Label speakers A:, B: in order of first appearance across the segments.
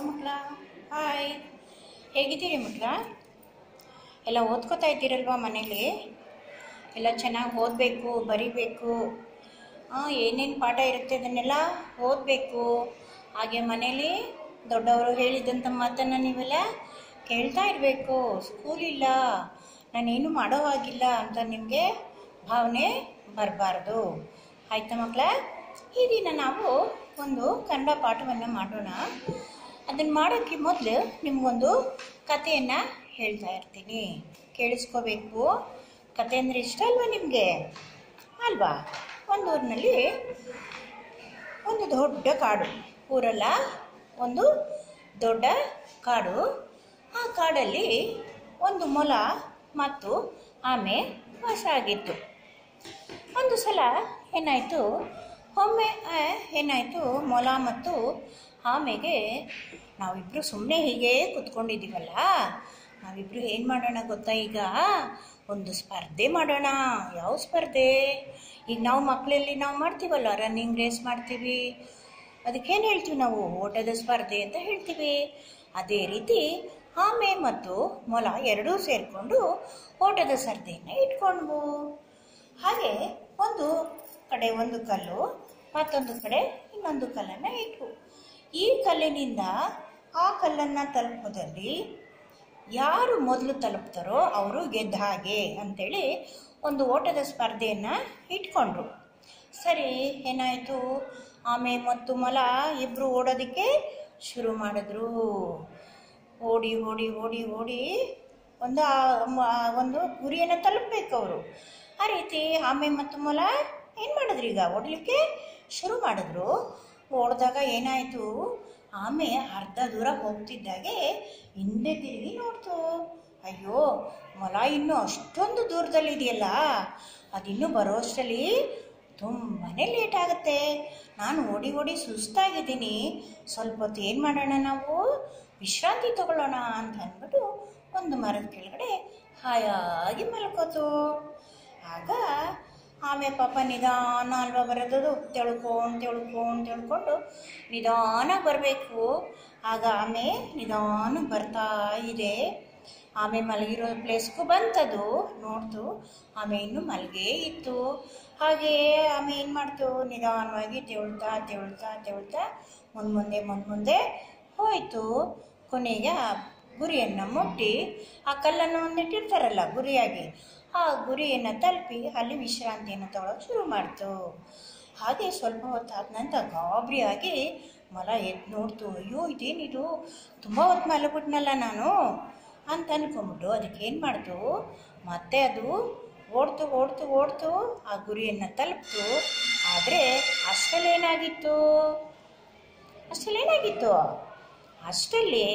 A: ಮಕ್ಕಳ ಹಾಯ್ ಹೇಗಿದ್ದೀರಿ ಮಕ್ಕಳ ಎಲ್ಲ ಓದ್ಕೋತಾ ಇದ್ದೀರಲ್ವಾ ಮನೇಲಿ ಎಲ್ಲ ಚೆನ್ನಾಗಿ ಓದಬೇಕು ಬರಿಬೇಕು ಏನೇನು ಪಾಠ ಇರುತ್ತೆ ಅದನ್ನೆಲ್ಲ ಓದಬೇಕು ಹಾಗೆ ಮನೇಲಿ ದೊಡ್ಡವರು ಹೇಳಿದಂಥ ಮಾತನ್ನು ನೀವೆಲ್ಲ ಕೇಳ್ತಾ ಇರಬೇಕು ಸ್ಕೂಲ್ ಇಲ್ಲ ನಾನೇನು ಮಾಡೋ ಹಾಗಿಲ್ಲ ಅಂತ ನಿಮಗೆ ಭಾವನೆ ಬರಬಾರ್ದು ಆಯ್ತಾ ಮಕ್ಕಳ ಈ ದಿನ ನಾವು ಒಂದು ಕನ್ನಡ ಪಾಠವನ್ನು ಮಾಡೋಣ ಅದನ್ನು ಮಾಡೋಕ್ಕೆ ಮೊದಲು ನಿಮಗೊಂದು ಕಥೆಯನ್ನು ಹೇಳ್ತಾ ಇರ್ತೀನಿ ಕೇಳಿಸ್ಕೋಬೇಕು ಕತೆ ಅಂದರೆ ಇಷ್ಟ ಅಲ್ವಾ ನಿಮಗೆ ಅಲ್ವಾ ಒಂದು ಊರಿನಲ್ಲಿ ಒಂದು ದೊಡ್ಡ ಕಾಡು ಊರಲ್ಲ ಒಂದು ದೊಡ್ಡ ಕಾಡು ಆ ಕಾಡಲ್ಲಿ ಒಂದು ಮೊಲ ಮತ್ತು ಆಮೆ ವಾಸ ಆಗಿತ್ತು ಒಂದು ಸಲ ಏನಾಯಿತು ಒಮ್ಮೆ ಆ, ಏನಾಯಿತು ಮೊಲ ಮತ್ತು ಆಮೆಗೆ ನಾವಿಬ್ಬರು ಸುಮ್ಮನೆ ಹೀಗೆ ಕೂತ್ಕೊಂಡಿದ್ದೀವಲ್ಲ ನಾವಿಬ್ಬರು ಏನು ಮಾಡೋಣ ಗೊತ್ತಾ ಈಗ ಒಂದು ಸ್ಪರ್ಧೆ ಮಾಡೋಣ ಯಾವ ಸ್ಪರ್ಧೆ ಈಗ ನಾವು ಮಕ್ಕಳಲ್ಲಿ ನಾವು ಮಾಡ್ತೀವಲ್ಲ ರನ್ನಿಂಗ್ ರೇಸ್ ಮಾಡ್ತೀವಿ ಅದಕ್ಕೇನು ಹೇಳ್ತೀವಿ ನಾವು ಓಟದ ಸ್ಪರ್ಧೆ ಅಂತ ಹೇಳ್ತೀವಿ ಅದೇ ರೀತಿ ಆಮೆ ಮತ್ತು ಮೊಲ ಎರಡೂ ಸೇರಿಕೊಂಡು ಓಟದ ಸ್ಪರ್ಧೆಯನ್ನು ಇಟ್ಕೊಂಡ್ವು ಹಾಗೆ ಒಂದು ಕಡೆ ಒಂದು ಕಲ್ಲು ಮತ್ತೊಂದು ಕಡೆ ಇನ್ನೊಂದು ಕಲ್ಲನ್ನು ಇಟ್ವು ಈ ಕಲ್ಲಿನಿಂದ ಆ ಕಲ್ಲನ್ನು ತಲುಪೋದಲ್ಲಿ ಯಾರು ಮೊದಲು ತಲುಪ್ತಾರೋ ಅವರು ಗೆದ್ದ ಹಾಗೆ ಅಂತೇಳಿ ಒಂದು ಓಟದ ಸ್ಪರ್ಧೆಯನ್ನು ಇಟ್ಕೊಂಡ್ರು ಸರಿ ಏನಾಯಿತು ಆಮೆ ಮತ್ತು ಮೊಲ ಇಬ್ಬರು ಓಡೋದಕ್ಕೆ ಶುರು ಮಾಡಿದ್ರು ಓಡಿ ಓಡಿ ಓಡಿ ಓಡಿ ಒಂದು ಆ- ಮ- ಆ ಒಂದು ಗುರಿಯನ್ನು ತಲುಪಬೇಕು ಅವರು ಆ ರೀತಿ ಆಮೆ ಮತ್ತು ಮೊಲ ಏನು ಮಾಡಿದ್ರು ಈಗ ಓಡಲಿಕ್ಕೆ ಶುರು ಮಾಡಿದ್ರು ಓಡಿದಾಗ ಏನಾಯಿತು ಆಮೆ ಅರ್ಧ ದೂರ ಹೋಗ್ತಿದ್ದಾಗೆ ಹಿಂದೆ ತಿರುಗಿ ನೋಡ್ತು ಅಯ್ಯೋ ಮೊಲ ಇನ್ನೂ ಅಷ್ಟೊಂದು ದೂರದಲ್ಲಿದೆಯಲ್ಲ ಅದಿನ್ನೂ ಬರೋಷ್ಟರಲ್ಲಿ ತುಂಬಾ ಲೇಟ್ ಆಗುತ್ತೆ ನಾನು ಓಡಿ ಓಡಿ ಸುಸ್ತಾಗಿದ್ದೀನಿ ಸ್ವಲ್ಪ ಹೊತ್ತು ಏನು ಮಾಡೋಣ ನಾವು ವಿಶ್ರಾಂತಿ ತಗೊಳ್ಳೋಣ ಅಂತ ಅಂದ್ಬಿಟ್ಟು ಒಂದು ಮರದ ಕೆಳಗಡೆ ಹಾಯಾಗಿ ಮಲ್ಕೋತು ಆಗ ಆಮೆ ಪಾಪ ನಿಧಾನ ಅಲ್ವಾ ಬರೋದು ತೆಳ್ಕೊಂಡು ತೆಳ್ಕೊಂಡು ತೆಳ್ಕೊಂಡು ನಿಧಾನ ಬರಬೇಕು ಆಗ ಆಮೆ ನಿಧಾನ ಬರ್ತಾ ಇದೆ ಆಮೆ ಮಲಗಿರೋ ಪ್ಲೇಸ್ಗೂ ಬಂತದು ನೋಡ್ತು ಆಮೆ ಇನ್ನು ಮಲಗೇ ಇತ್ತು ಹಾಗೆ ಆಮೆ ಏನು ಮಾಡ್ತು ನಿಧಾನವಾಗಿ ತೆವಳ್ತಾ ತೆವಳ್ತಾ ತೆವಳ್ತಾ ಮುಂದೆ ಮುಂದೆ ಮುಂದೆ ಮುಂದೆ ಹೋಯಿತು ಕೊನೆಗೆ ಆ ಗುರಿಯನ್ನು ಮುಟ್ಟಿ ಆ ಕಲ್ಲನ್ನು ಒಂದಿಟ್ಟಿರ್ತಾರಲ್ಲ ಗುರಿಯಾಗಿ ಆ ಗುರಿಯನ್ನು ತಲುಪಿ ಅಲ್ಲಿ ವಿಶ್ರಾಂತಿಯನ್ನು ತಗೊಳ್ಳೋಕೆ ಶುರು ಮಾಡ್ತು ಹಾಗೆ ಸ್ವಲ್ಪ ಹೊತ್ತಾದ ನಂತರ ಗಾಬರಿಯಾಗಿ ಮೊಲ ಎದ್ದು ನೋಡ್ತು ಅಯ್ಯೋ ಇದೇನಿದು ತುಂಬ ಹೊತ್ತು ಮಲಗ್ಬಿಟ್ನಲ್ಲ ನಾನು ಅಂತ ಅನ್ಕೊಂಬಿಟ್ಟು ಅದಕ್ಕೆ ಏನು ಮಾಡ್ತು ಮತ್ತೆ ಅದು ಓಡ್ತು ಓಡ್ತು ಓಡ್ತು ಆ ಗುರಿಯನ್ನು ತಲುಪ್ತು ಆದರೆ ಅಷ್ಟರಲ್ಲಿ ಏನಾಗಿತ್ತು ಅಷ್ಟರಲ್ಲಿ ಏನಾಗಿತ್ತು ಅಷ್ಟರಲ್ಲಿ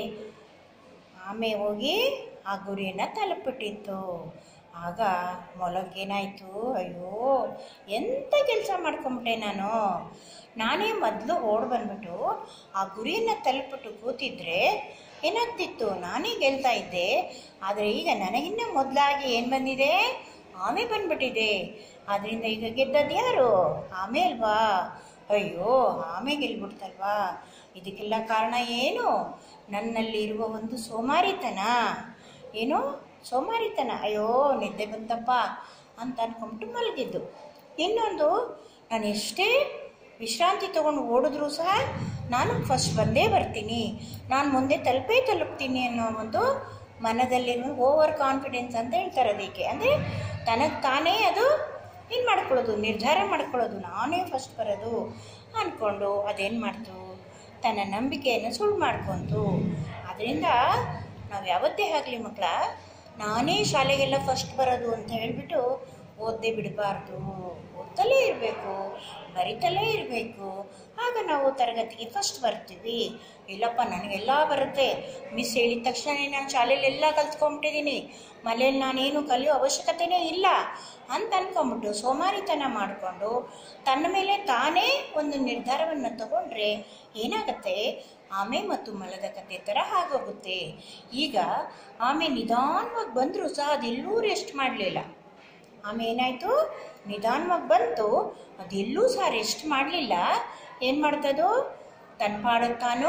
A: ಆಮೆ ಹೋಗಿ ಆ ಗುರಿಯನ್ನು ತಲುಪಿಟ್ಟಿತ್ತು ಆಗ ಮೊಲಕ್ಕೇನಾಯಿತು ಅಯ್ಯೋ ಎಂಥ ಕೆಲಸ ಮಾಡ್ಕೊಂಬಿಟ್ಟೆ ನಾನು ನಾನೇ ಮೊದಲು ಓಡ್ ಬಂದ್ಬಿಟ್ಟು ಆ ಗುರಿಯನ್ನು ತಲುಪಿಟ್ಟು ಕೂತಿದ್ರೆ ಏನಾಗ್ತಿತ್ತು ನಾನೇ ಗೆಲ್ತಾ ಇದ್ದೆ ಆದರೆ ಈಗ ನನಗಿನ್ನ ಮೊದಲಾಗಿ ಏನು ಬಂದಿದೆ ಆಮೆ ಬಂದ್ಬಿಟ್ಟಿದೆ ಆದ್ದರಿಂದ ಈಗ ಗೆದ್ದದ್ದು ಯಾರು ಆಮೆ ಅಲ್ವಾ ಅಯ್ಯೋ ಆಮೆ ಗೆಲ್ಬಿಡ್ತಲ್ವಾ ಇದಕ್ಕೆಲ್ಲ ಕಾರಣ ಏನು ನನ್ನಲ್ಲಿ ಇರುವ ಒಂದು ಸೋಮಾರಿತನ ಏನು ಸೋಮಾರಿತನ ಅಯ್ಯೋ ನಿದ್ದೆ ಬಂತಪ್ಪ ಅಂತ ಅನ್ಕೊಂಬಿಟ್ಟು ಮಲಗಿದ್ದು ಇನ್ನೊಂದು ನಾನು ಎಷ್ಟೇ ವಿಶ್ರಾಂತಿ ತಗೊಂಡು ಓಡಿದ್ರೂ ಸಹ ನಾನು ಫಸ್ಟ್ ಬಂದೇ ಬರ್ತೀನಿ ನಾನು ಮುಂದೆ ತಲುಪೇ ತಲುಪ್ತೀನಿ ಅನ್ನೋ ಒಂದು ಮನದಲ್ಲಿರುವ ಓವರ್ ಕಾನ್ಫಿಡೆನ್ಸ್ ಅಂತ ಹೇಳ್ತಾರೆ ಅದಕ್ಕೆ ಅಂದರೆ ತನಗೆ ತಾನೇ ಅದು ಏನು ಮಾಡ್ಕೊಳ್ಳೋದು ನಿರ್ಧಾರ ಮಾಡ್ಕೊಳ್ಳೋದು ನಾನೇ ಫಸ್ಟ್ ಬರೋದು ಅಂದ್ಕೊಂಡು ಅದೇನು ಮಾಡ್ತು ತನ್ನ ನಂಬಿಕೆಯನ್ನು ಸುಳ್ಳು ಮಾಡ್ಕೊಂತು ಅದರಿಂದ ನಾವು ಯಾವತ್ತೇ ಆಗಲಿ ಮಕ್ಕಳ ನಾನೇ ಶಾಲೆಗೆಲ್ಲ ಫಸ್ಟ್ ಬರೋದು ಅಂತ ಹೇಳಿಬಿಟ್ಟು ಓದದೆ ಬಿಡಬಾರ್ದು ಓದ್ತಲೇ ಇರಬೇಕು ಬರಿತಲೇ ಇರಬೇಕು ಆಗ ನಾವು ತರಗತಿಗೆ ಫಸ್ಟ್ ಬರ್ತೀವಿ ಇಲ್ಲಪ್ಪ ನನಗೆಲ್ಲ ಬರುತ್ತೆ ಮಿಸ್ ಹೇಳಿದ ತಕ್ಷಣ ನಾನು ಶಾಲೆಯಲ್ಲಿ ಎಲ್ಲ ಕಲ್ತ್ಕೊಂಬಿಟ್ಟಿದ್ದೀನಿ ಮನೇಲಿ ನಾನೇನು ಕಲಿಯೋ ಅವಶ್ಯಕತೆನೇ ಇಲ್ಲ ಅಂತ ಅನ್ಕೊಂಬಿಟ್ಟು ಸೋಮಾರಿತನ ಮಾಡಿಕೊಂಡು ತನ್ನ ಮೇಲೆ ತಾನೇ ಒಂದು ನಿರ್ಧಾರವನ್ನು ತಗೊಂಡ್ರೆ ಏನಾಗುತ್ತೆ ಆಮೆ ಮತ್ತು ಮಲದ ಕತೆ ಥರ ಆಗೋಗುತ್ತೆ ಈಗ ಆಮೆ ನಿಧಾನವಾಗಿ ಬಂದರೂ ಸಹ ಅದೆಲ್ಲೂ ರೆಸ್ಟ್ ಮಾಡಲಿಲ್ಲ ಆಮೇಲೆ ಏನಾಯಿತು ನಿಧಾನವಾಗಿ ಬಂತು ಅದೆಲ್ಲೂ ಸಹ ರೆಸ್ಟ್ ಮಾಡಲಿಲ್ಲ ಏನು ಮಾಡ್ತದೋ ತನ್ನ ಪಾಡಕ್ಕೆ ತಾನು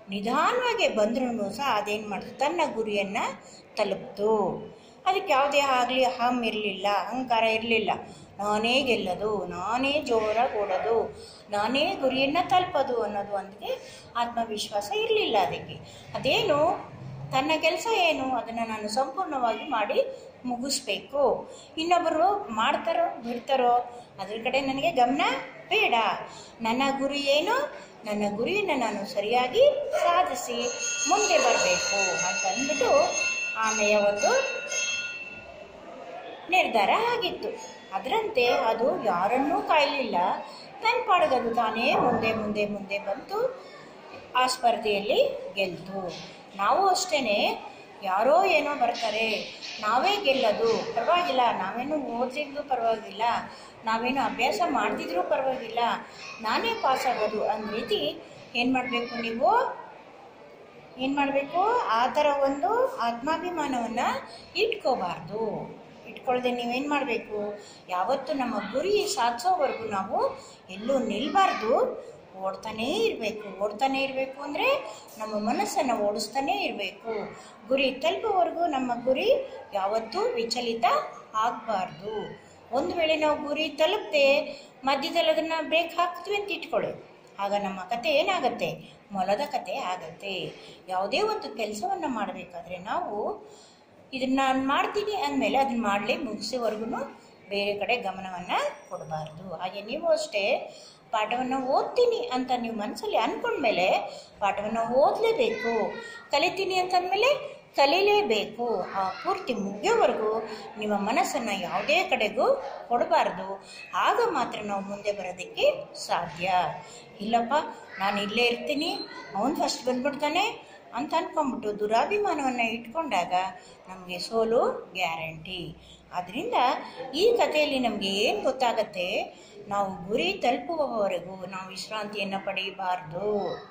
A: ನಿಧಾನವಾಗಿ ಬಂದ್ರೂ ಸಹ ಅದೇನು ಮಾಡ್ತು ತನ್ನ ಗುರಿಯನ್ನು ತಲುಪ್ತು ಅದಕ್ಕೆ ಯಾವುದೇ ಆಗಲಿ ಹಮ್ ಇರಲಿಲ್ಲ ಅಹಂಕಾರ ಇರಲಿಲ್ಲ ನಾನೇ ಗೆಲ್ಲೋದು ನಾನೇ ಜೋರಾಗಿ ಓಡೋದು ನಾನೇ ಗುರಿಯನ್ನು ತಲುಪೋದು ಅನ್ನೋದು ಒಂದಿಗೆ ಆತ್ಮವಿಶ್ವಾಸ ಇರಲಿಲ್ಲ ಅದಕ್ಕೆ ಅದೇನು ತನ್ನ ಕೆಲಸ ಏನು ಅದನ್ನು ನಾನು ಸಂಪೂರ್ಣವಾಗಿ ಮಾಡಿ ಮುಗಿಸ್ಬೇಕು ಇನ್ನೊಬ್ಬರು ಮಾಡ್ತಾರೋ ಬಿಡ್ತಾರೋ ಅದ್ರ ಕಡೆ ನನಗೆ ಗಮನ ಬೇಡ ನನ್ನ ಗುರಿ ಏನು ನನ್ನ ಗುರಿಯನ್ನು ನಾನು ಸರಿಯಾಗಿ ಸಾಧಿಸಿ ಮುಂದೆ ಬರಬೇಕು ಅಂತ ಅಂದ್ಬಿಟ್ಟು ಆಮೆಯ ಒಂದು ನಿರ್ಧಾರ ಆಗಿತ್ತು ಅದರಂತೆ ಅದು ಯಾರನ್ನೂ ಕಾಯಲಿಲ್ಲ ತನ್ನ ಪಾಡಗದು ತಾನೇ ಮುಂದೆ ಮುಂದೆ ಮುಂದೆ ಬಂತು ಆ ಸ್ಪರ್ಧೆಯಲ್ಲಿ ಗೆಲ್ತು ನಾವು ಅಷ್ಟೇ ಯಾರೋ ಏನೋ ಬರ್ತಾರೆ ನಾವೇ ಗೆಲ್ಲೋದು ಪರವಾಗಿಲ್ಲ ನಾವೇನು ಓದಿದ್ರು ಪರವಾಗಿಲ್ಲ ನಾವೇನು ಅಭ್ಯಾಸ ಮಾಡ್ತಿದ್ರೂ ಪರವಾಗಿಲ್ಲ ನಾನೇ ಪಾಸ್ ಆಗೋದು ಅಂದ ರೀತಿ ಏನು ಮಾಡಬೇಕು ನೀವು ಏನು ಮಾಡಬೇಕು ಆ ಥರ ಒಂದು ಆತ್ಮಾಭಿಮಾನವನ್ನು ಇಟ್ಕೋಬಾರ್ದು ಇಟ್ಕೊಳ್ಳದೆ ನೀವೇನು ಮಾಡಬೇಕು ಯಾವತ್ತು ನಮ್ಮ ಗುರಿ ಸಾಧಿಸೋವರೆಗೂ ನಾವು ಎಲ್ಲೂ ನಿಲ್ಲಬಾರ್ದು ಓಡ್ತಾನೇ ಇರಬೇಕು ಓಡ್ತಾನೇ ಇರಬೇಕು ಅಂದರೆ ನಮ್ಮ ಮನಸ್ಸನ್ನು ಓಡಿಸ್ತಾನೇ ಇರಬೇಕು ಗುರಿ ತಲುಪುವವರೆಗೂ ನಮ್ಮ ಗುರಿ ಯಾವತ್ತೂ ವಿಚಲಿತ ಆಗಬಾರ್ದು ಒಂದು ವೇಳೆ ನಾವು ಗುರಿ ತಲುಪದೆ ಮಧ್ಯದಲ್ಲಿ ಅದನ್ನು ಬ್ರೇಕ್ ಹಾಕ್ತೀವಿ ಅಂತ ಇಟ್ಕೊಳ್ಳಿ ಆಗ ನಮ್ಮ ಕತೆ ಏನಾಗುತ್ತೆ ಮೊಲದ ಕತೆ ಆಗತ್ತೆ ಯಾವುದೇ ಒಂದು ಕೆಲಸವನ್ನು ಮಾಡಬೇಕಾದ್ರೆ ನಾವು ಇದನ್ನು ನಾನು ಮಾಡ್ತೀನಿ ಅಂದಮೇಲೆ ಅದನ್ನ ಮಾಡಲಿ ಮುಗಿಸೋವರೆಗೂ ಬೇರೆ ಕಡೆ ಗಮನವನ್ನು ಕೊಡಬಾರ್ದು ಹಾಗೆ ನೀವು ಅಷ್ಟೇ ಪಾಠವನ್ನು ಓದ್ತೀನಿ ಅಂತ ನೀವು ಮನಸ್ಸಲ್ಲಿ ಅಂದ್ಕೊಂಡ್ಮೇಲೆ ಪಾಠವನ್ನು ಓದಲೇಬೇಕು ಕಲಿತೀನಿ ಅಂತಂದಮೇಲೆ ಕಲೀಲೇಬೇಕು ಆ ಪೂರ್ತಿ ಮುಗಿಯೋವರೆಗೂ ನಿಮ್ಮ ಮನಸ್ಸನ್ನು ಯಾವುದೇ ಕಡೆಗೂ ಕೊಡಬಾರ್ದು ಆಗ ಮಾತ್ರ ನಾವು ಮುಂದೆ ಬರೋದಕ್ಕೆ ಸಾಧ್ಯ ಇಲ್ಲಪ್ಪ ನಾನು ಇಲ್ಲೇ ಇರ್ತೀನಿ ಅವನು ಫಸ್ಟ್ ಬಂದ್ಬಿಡ್ತಾನೆ ಅಂತ ಅಂದ್ಕೊಂಬಿಟ್ಟು ದುರಾಭಿಮಾನವನ್ನು ಇಟ್ಕೊಂಡಾಗ ನಮಗೆ ಸೋಲು ಗ್ಯಾರಂಟಿ ಆದ್ದರಿಂದ ಈ ಕಥೆಯಲ್ಲಿ ನಮಗೆ ಏನು ಗೊತ್ತಾಗತ್ತೆ ನಾವು ಗುರಿ ತಲುಪುವವರೆಗೂ ನಾವು ವಿಶ್ರಾಂತಿಯನ್ನು ಪಡೆಯಬಾರ್ದು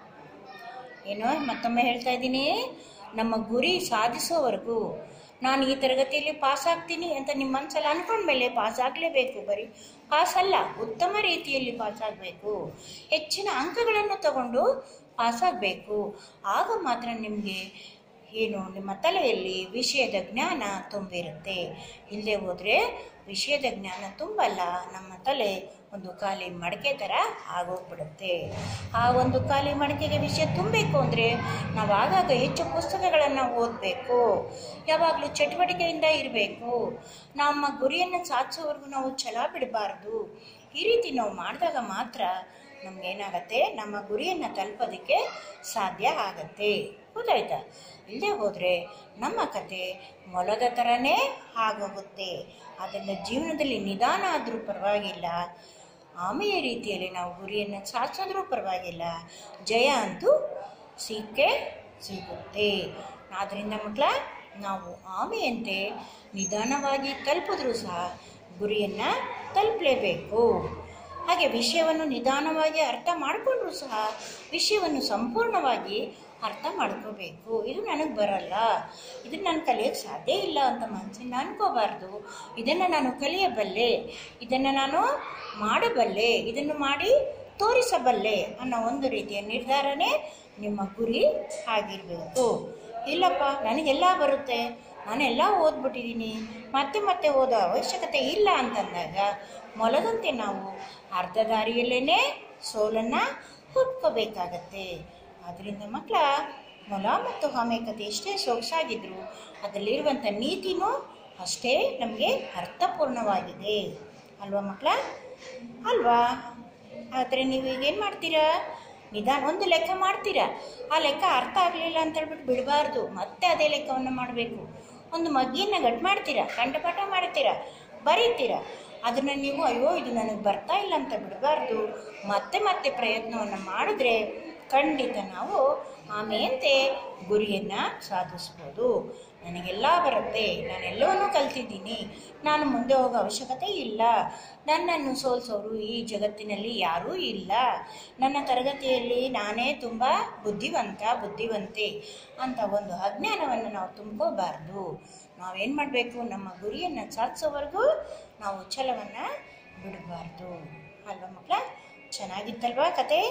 A: ಏನೋ ಮತ್ತೊಮ್ಮೆ ಹೇಳ್ತಾ ಇದ್ದೀನಿ ನಮ್ಮ ಗುರಿ ಸಾಧಿಸೋವರೆಗೂ ನಾನು ಈ ತರಗತಿಯಲ್ಲಿ ಪಾಸ್ ಆಗ್ತೀನಿ ಅಂತ ನಿಮ್ಮ ಮನಸ್ಸಲ್ಲಿ ಅಂದ್ಕೊಂಡ್ಮೇಲೆ ಪಾಸ್ ಆಗಲೇಬೇಕು ಬರೀ ಪಾಸ್ ಅಲ್ಲ ಉತ್ತಮ ರೀತಿಯಲ್ಲಿ ಪಾಸ್ ಆಗಬೇಕು ಹೆಚ್ಚಿನ ಅಂಕಗಳನ್ನು ತಗೊಂಡು ಪಾಸ್ ಆಗಬೇಕು ಆಗ ಮಾತ್ರ ನಿಮಗೆ ಏನು ನಿಮ್ಮ ತಲೆಯಲ್ಲಿ ವಿಷಯದ ಜ್ಞಾನ ತುಂಬಿರುತ್ತೆ ಇಲ್ಲದೆ ಹೋದರೆ ವಿಷಯದ ಜ್ಞಾನ ತುಂಬಲ್ಲ ನಮ್ಮ ತಲೆ ಒಂದು ಖಾಲಿ ಮಡಕೆ ಥರ ಆಗೋಗ್ಬಿಡುತ್ತೆ ಆ ಒಂದು ಖಾಲಿ ಮಡಕೆಗೆ ವಿಷಯ ತುಂಬಬೇಕು ಅಂದರೆ ನಾವು ಆಗಾಗ ಹೆಚ್ಚು ಪುಸ್ತಕಗಳನ್ನು ಓದಬೇಕು ಯಾವಾಗಲೂ ಚಟುವಟಿಕೆಯಿಂದ ಇರಬೇಕು ನಮ್ಮ ಗುರಿಯನ್ನು ಸಾಧಿಸೋವರೆಗೂ ನಾವು ಛಲ ಬಿಡಬಾರ್ದು ಈ ರೀತಿ ನಾವು ಮಾಡಿದಾಗ ಮಾತ್ರ ನಮಗೇನಾಗತ್ತೆ ನಮ್ಮ ಗುರಿಯನ್ನು ತಲುಪೋದಕ್ಕೆ ಸಾಧ್ಯ ಆಗತ್ತೆ ಗೊತ್ತಾಯ್ತಾ ಇಲ್ಲದೆ ಹೋದರೆ ನಮ್ಮ ಕತೆ ಮೊಲದ ಥರನೇ ಆಗೋಗುತ್ತೆ ಅದರಿಂದ ಜೀವನದಲ್ಲಿ ನಿಧಾನ ಆದರೂ ಪರವಾಗಿಲ್ಲ ಆಮೆಯ ರೀತಿಯಲ್ಲಿ ನಾವು ಗುರಿಯನ್ನು ಸಾಧಿಸಿದ್ರೂ ಪರವಾಗಿಲ್ಲ ಜಯ ಅಂತೂ ಸಿಕ್ಕೇ ಸಿಗುತ್ತೆ ಆದ್ದರಿಂದ ಮಕ್ಕಳ ನಾವು ಆಮೆಯಂತೆ ನಿಧಾನವಾಗಿ ತಲುಪಿದ್ರೂ ಸಹ ಗುರಿಯನ್ನು ತಲುಪಲೇಬೇಕು ಹಾಗೆ ವಿಷಯವನ್ನು ನಿಧಾನವಾಗಿ ಅರ್ಥ ಮಾಡಿಕೊಂಡ್ರೂ ಸಹ ವಿಷಯವನ್ನು ಸಂಪೂರ್ಣವಾಗಿ ಅರ್ಥ ಮಾಡ್ಕೋಬೇಕು ಇದು ನನಗೆ ಬರಲ್ಲ ಇದನ್ನು ನಾನು ಕಲಿಯೋಕ್ಕೆ ಸಾಧ್ಯ ಇಲ್ಲ ಅಂತ ಮನಸ್ಸಿಂದ ಅನ್ಕೋಬಾರ್ದು ಇದನ್ನು ನಾನು ಕಲಿಯಬಲ್ಲೆ ಇದನ್ನು ನಾನು ಮಾಡಬಲ್ಲೆ ಇದನ್ನು ಮಾಡಿ ತೋರಿಸಬಲ್ಲೆ ಅನ್ನೋ ಒಂದು ರೀತಿಯ ನಿರ್ಧಾರನೇ ನಿಮ್ಮ ಗುರಿ ಆಗಿರಬೇಕು ಇಲ್ಲಪ್ಪ ನನಗೆಲ್ಲ ಬರುತ್ತೆ ನಾನೆಲ್ಲ ಓದ್ಬಿಟ್ಟಿದ್ದೀನಿ ಮತ್ತೆ ಮತ್ತೆ ಓದೋ ಅವಶ್ಯಕತೆ ಇಲ್ಲ ಅಂತಂದಾಗ ಮೊಲದಂತೆ ನಾವು ಅರ್ಧ ದಾರಿಯಲ್ಲೇ ಸೋಲನ್ನು ಒಪ್ಕೋಬೇಕಾಗತ್ತೆ ಆದ್ದರಿಂದ ಮಕ್ಕಳ ಮೊಲ ಮತ್ತು ಆಮೆ ಕತೆ ಎಷ್ಟೇ ಸೊಗಸಾಗಿದ್ರು ಅದರಲ್ಲಿರುವಂಥ ನೀತಿನೂ ಅಷ್ಟೇ ನಮಗೆ ಅರ್ಥಪೂರ್ಣವಾಗಿದೆ ಅಲ್ವಾ ಮಕ್ಕಳ ಅಲ್ವಾ ಆದರೆ ನೀವು ಈಗೇನು ಮಾಡ್ತೀರಾ ನಿಧಾನ ಒಂದು ಲೆಕ್ಕ ಮಾಡ್ತೀರಾ ಆ ಲೆಕ್ಕ ಅರ್ಥ ಆಗಲಿಲ್ಲ ಅಂತ ಹೇಳ್ಬಿಟ್ಟು ಬಿಡಬಾರ್ದು ಮತ್ತೆ ಅದೇ ಲೆಕ್ಕವನ್ನು ಮಾಡಬೇಕು ಒಂದು ಮಗ್ಗಿಯನ್ನು ಗಟ್ ಮಾಡ್ತೀರಾ ಕಂಠಪಾಠ ಮಾಡ್ತೀರಾ ಬರೀತೀರಾ ಅದನ್ನು ನೀವು ಅಯ್ಯೋ ಇದು ನನಗೆ ಬರ್ತಾ ಇಲ್ಲ ಅಂತ ಬಿಡಬಾರ್ದು ಮತ್ತೆ ಮತ್ತೆ ಪ್ರಯತ್ನವನ್ನು ಮಾಡಿದ್ರೆ ಖಂಡಿತ ನಾವು ಆಮೆಯಂತೆ ಗುರಿಯನ್ನು ಸಾಧಿಸ್ಬೋದು ನನಗೆಲ್ಲ ಬರುತ್ತೆ ನಾನೆಲ್ಲವನ್ನೂ ಕಲ್ತಿದ್ದೀನಿ ನಾನು ಮುಂದೆ ಹೋಗೋ ಅವಶ್ಯಕತೆ ಇಲ್ಲ ನನ್ನನ್ನು ಸೋಲಿಸೋರು ಈ ಜಗತ್ತಿನಲ್ಲಿ ಯಾರೂ ಇಲ್ಲ ನನ್ನ ತರಗತಿಯಲ್ಲಿ ನಾನೇ ತುಂಬ ಬುದ್ಧಿವಂತ ಬುದ್ಧಿವಂತೆ ಅಂತ ಒಂದು ಅಜ್ಞಾನವನ್ನು ನಾವು ತುಂಬ್ಕೋಬಾರ್ದು ನಾವೇನು ಮಾಡಬೇಕು ನಮ್ಮ ಗುರಿಯನ್ನು ಸಾಧಿಸೋವರೆಗೂ ನಾವು ಛಲವನ್ನು ಬಿಡಬಾರ್ದು ಅಲ್ವಾ ಮಕ್ಕಳ ಚೆನ್ನಾಗಿತ್ತಲ್ವಾ ಕತೆ